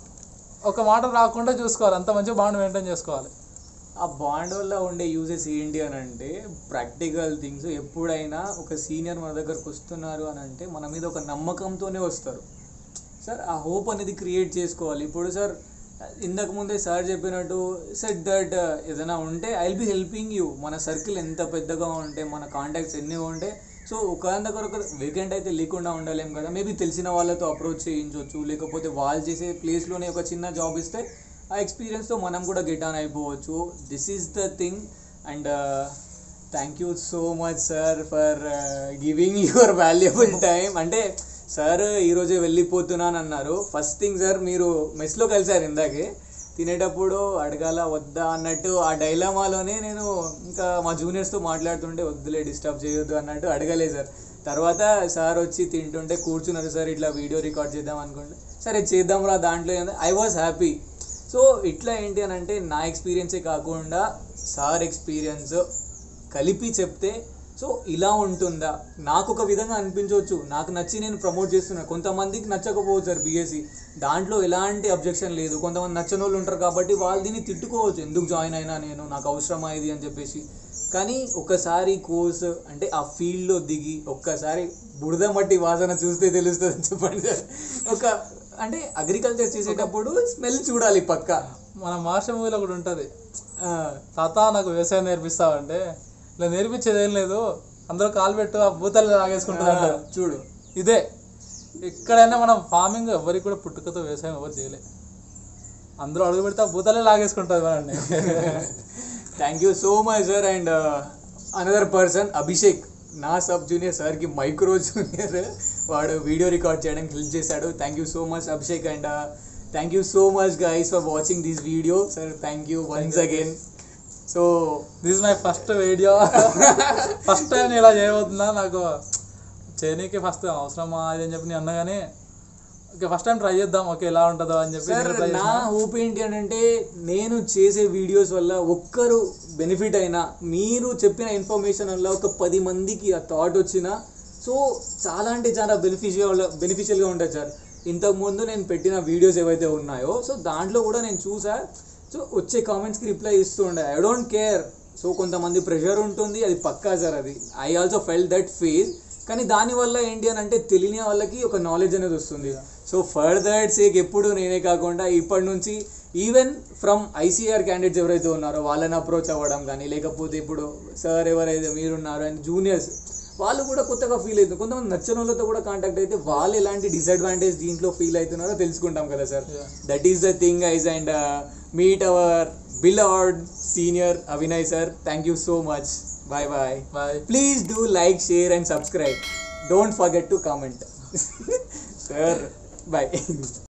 ఒక మాట రాకుండా చూసుకోవాలి అంత మంచి బాండ్ మెయింటైన్ చేసుకోవాలి ఆ బాండ్ వల్ల ఉండే యూజెస్ ఏంటి అని అంటే ప్రాక్టికల్ థింగ్స్ ఎప్పుడైనా ఒక సీనియర్ మన దగ్గరకు వస్తున్నారు అని అంటే మన మీద ఒక నమ్మకంతోనే వస్తారు సార్ ఆ హోప్ అనేది క్రియేట్ చేసుకోవాలి ఇప్పుడు సార్ ఇంతకు ముందే సార్ చెప్పినట్టు సెట్ దట్ ఏదైనా ఉంటే I will be helping you మన సర్కిల్ ఎంత పెద్దగా ఉంటే మన కాంటాక్ట్స్ ఎన్ని ఉంటే సో ఒక దగ్గర ఒక వేకెంట్ అయితే లేకుండా ఉండలేం కదా మేబీ తెలిసిన వాళ్ళతో అప్రోచ్ చేయించవచ్చు లేకపోతే వాళ్ళు చేసే ప్లేస్లోనే ఒక చిన్న జాబ్ ఇస్తే ఆ ఎక్స్పీరియన్స్తో మనం కూడా గెట్ ఆన్ అయిపోవచ్చు this is the thing and thank you so much sir for giving your valuable time అంటే సార్ ఈరోజే వెళ్ళిపోతున్నాను అన్నారు ఫస్ట్ థింగ్ సార్ మీరు మెస్లో కలిసారు ఇందాకే తినేటప్పుడు అడగాల వద్దా అన్నట్టు ఆ డైలామాలోనే నేను ఇంకా మా జూనియర్స్తో మాట్లాడుతుంటే వద్దులే డిస్టర్బ్ చేయొద్దు అన్నట్టు అడగలేదు సార్ తర్వాత సార్ వచ్చి తింటుంటే కూర్చున్నారు సార్ ఇట్లా వీడియో రికార్డ్ చేద్దాం అనుకుంటే సరే చేద్దాం రా దాంట్లో ఐ వాజ్ హ్యాపీ సో ఇట్లా ఏంటి అని అంటే నా ఎక్స్పీరియన్సే కాకుండా సార్ ఎక్స్పీరియన్స్ కలిపి చెప్తే సో ఇలా ఉంటుందా నాకు ఒక విధంగా అనిపించవచ్చు నాకు నచ్చి నేను ప్రమోట్ చేస్తున్నా కొంతమందికి నచ్చకపోవచ్చు సార్ బీఎస్సీ దాంట్లో ఎలాంటి అబ్జెక్షన్ లేదు కొంతమంది నచ్చని వాళ్ళు ఉంటారు కాబట్టి వాళ్ళు దీన్ని తిట్టుకోవచ్చు ఎందుకు జాయిన్ అయినా నేను నాకు అవసరమా ఇది అని చెప్పేసి కానీ ఒకసారి కోర్స్ అంటే ఆ ఫీల్డ్లో దిగి ఒక్కసారి బురద మట్టి వాసన చూస్తే తెలుస్తుంది అని చెప్పండి సార్ ఒక అంటే అగ్రికల్చర్ చేసేటప్పుడు స్మెల్ చూడాలి పక్క మన మాస్టర్ మూవీలో కూడా ఉంటుంది ఆ, తాత నాకు వ్యవసాయం నేర్పిస్తావంటే ఇలా నేర్పించేది ఏం లేదు అందరూ కాలు పెట్టు ఆ భూతాలు లాగేసుకుంటుంది అంటారు. చూడు ఇదే ఎక్కడైనా మనం ఫార్మింగ్ ఎవరికి కూడా పుట్టుకతో వ్యవసాయం ఎవరు చేయలే అందరూ అడుగు పెడితే ఆ భూతాలే లాగేసుకుంటుంది మనల్ని thank you so much sir and another person Abhishek నా సబ్ జూనియర్ సార్కి మైక్రో జూనియర్ వాడు వీడియో రికార్డ్ చేయడానికి హెల్ప్ చేశాడు thank you so much Abhishek and thank you so much guys for watching this video sir thank you once again so this my first video first time నేను ఇలా చేయబోతున్నా నాకు చేయనీకి first అవసరమా అది అని చెప్పి నేను అన్నా కానీ ఓకే ఫస్ట్ టైం ట్రై చేద్దాం ఓకే ఎలా ఉంటుందో అని చెప్పి సార్ నేను try నా చేసిన. హోప్ ఏంటి అని అంటే నేను చేసే వీడియోస్ వల్ల ఒక్కరు బెనిఫిట్ అయినా మీరు చెప్పిన ఇన్ఫర్మేషన్ వల్ల ఒక పది మందికి ఆ థాట్ వచ్చినా సో చాలా అంటే చాలా బెనిఫిషియల్ బెనిఫిషియల్గా ఉంటుంది సార్ ఇంతకుముందు నేను పెట్టిన వీడియోస్ ఏవైతే ఉన్నాయో సో దాంట్లో కూడా నేను చూసా సో వచ్చే కామెంట్స్కి రిప్లై ఇస్తూ ఉండే ఐ డోంట్ కేర్ సో కొంతమంది ప్రెషర్ ఉంటుంది అది పక్కా సార్ అది I also fell that feel కానీ దానివల్ల ఏంటి అని అంటే తెలియని వాళ్ళకి ఒక నాలెడ్జ్ అనేది వస్తుంది సో ఫర్ దట్ సేక్ ఎప్పుడు నేనే కాకుండా ఇప్పటి నుంచి ఈవెన్ ఫ్రమ్ ఐసీఆర్ క్యాండిడేట్స్ ఎవరైతే ఉన్నారో వాళ్ళని అప్రోచ్ అవ్వడం కానీ లేకపోతే ఇప్పుడు సార్ ఎవరైతే మీరున్నారో అండ్ జూనియర్స్ వాళ్ళు కూడా కొత్తగా ఫీల్ అవుతుంది కొంతమంది నచ్చిన వాళ్ళతో కూడా కాంటాక్ట్ అయితే వాళ్ళు ఎలాంటి డిసడ్వాంటేజ్ దీంట్లో ఫీల్ అవుతున్నారో తెలుసుకుంటాం కదా sir Yeah. That is the thing is and meet our bill award senior Avinay sir thank you so much bye bye bye please do like share and subscribe don't forget to comment sir bye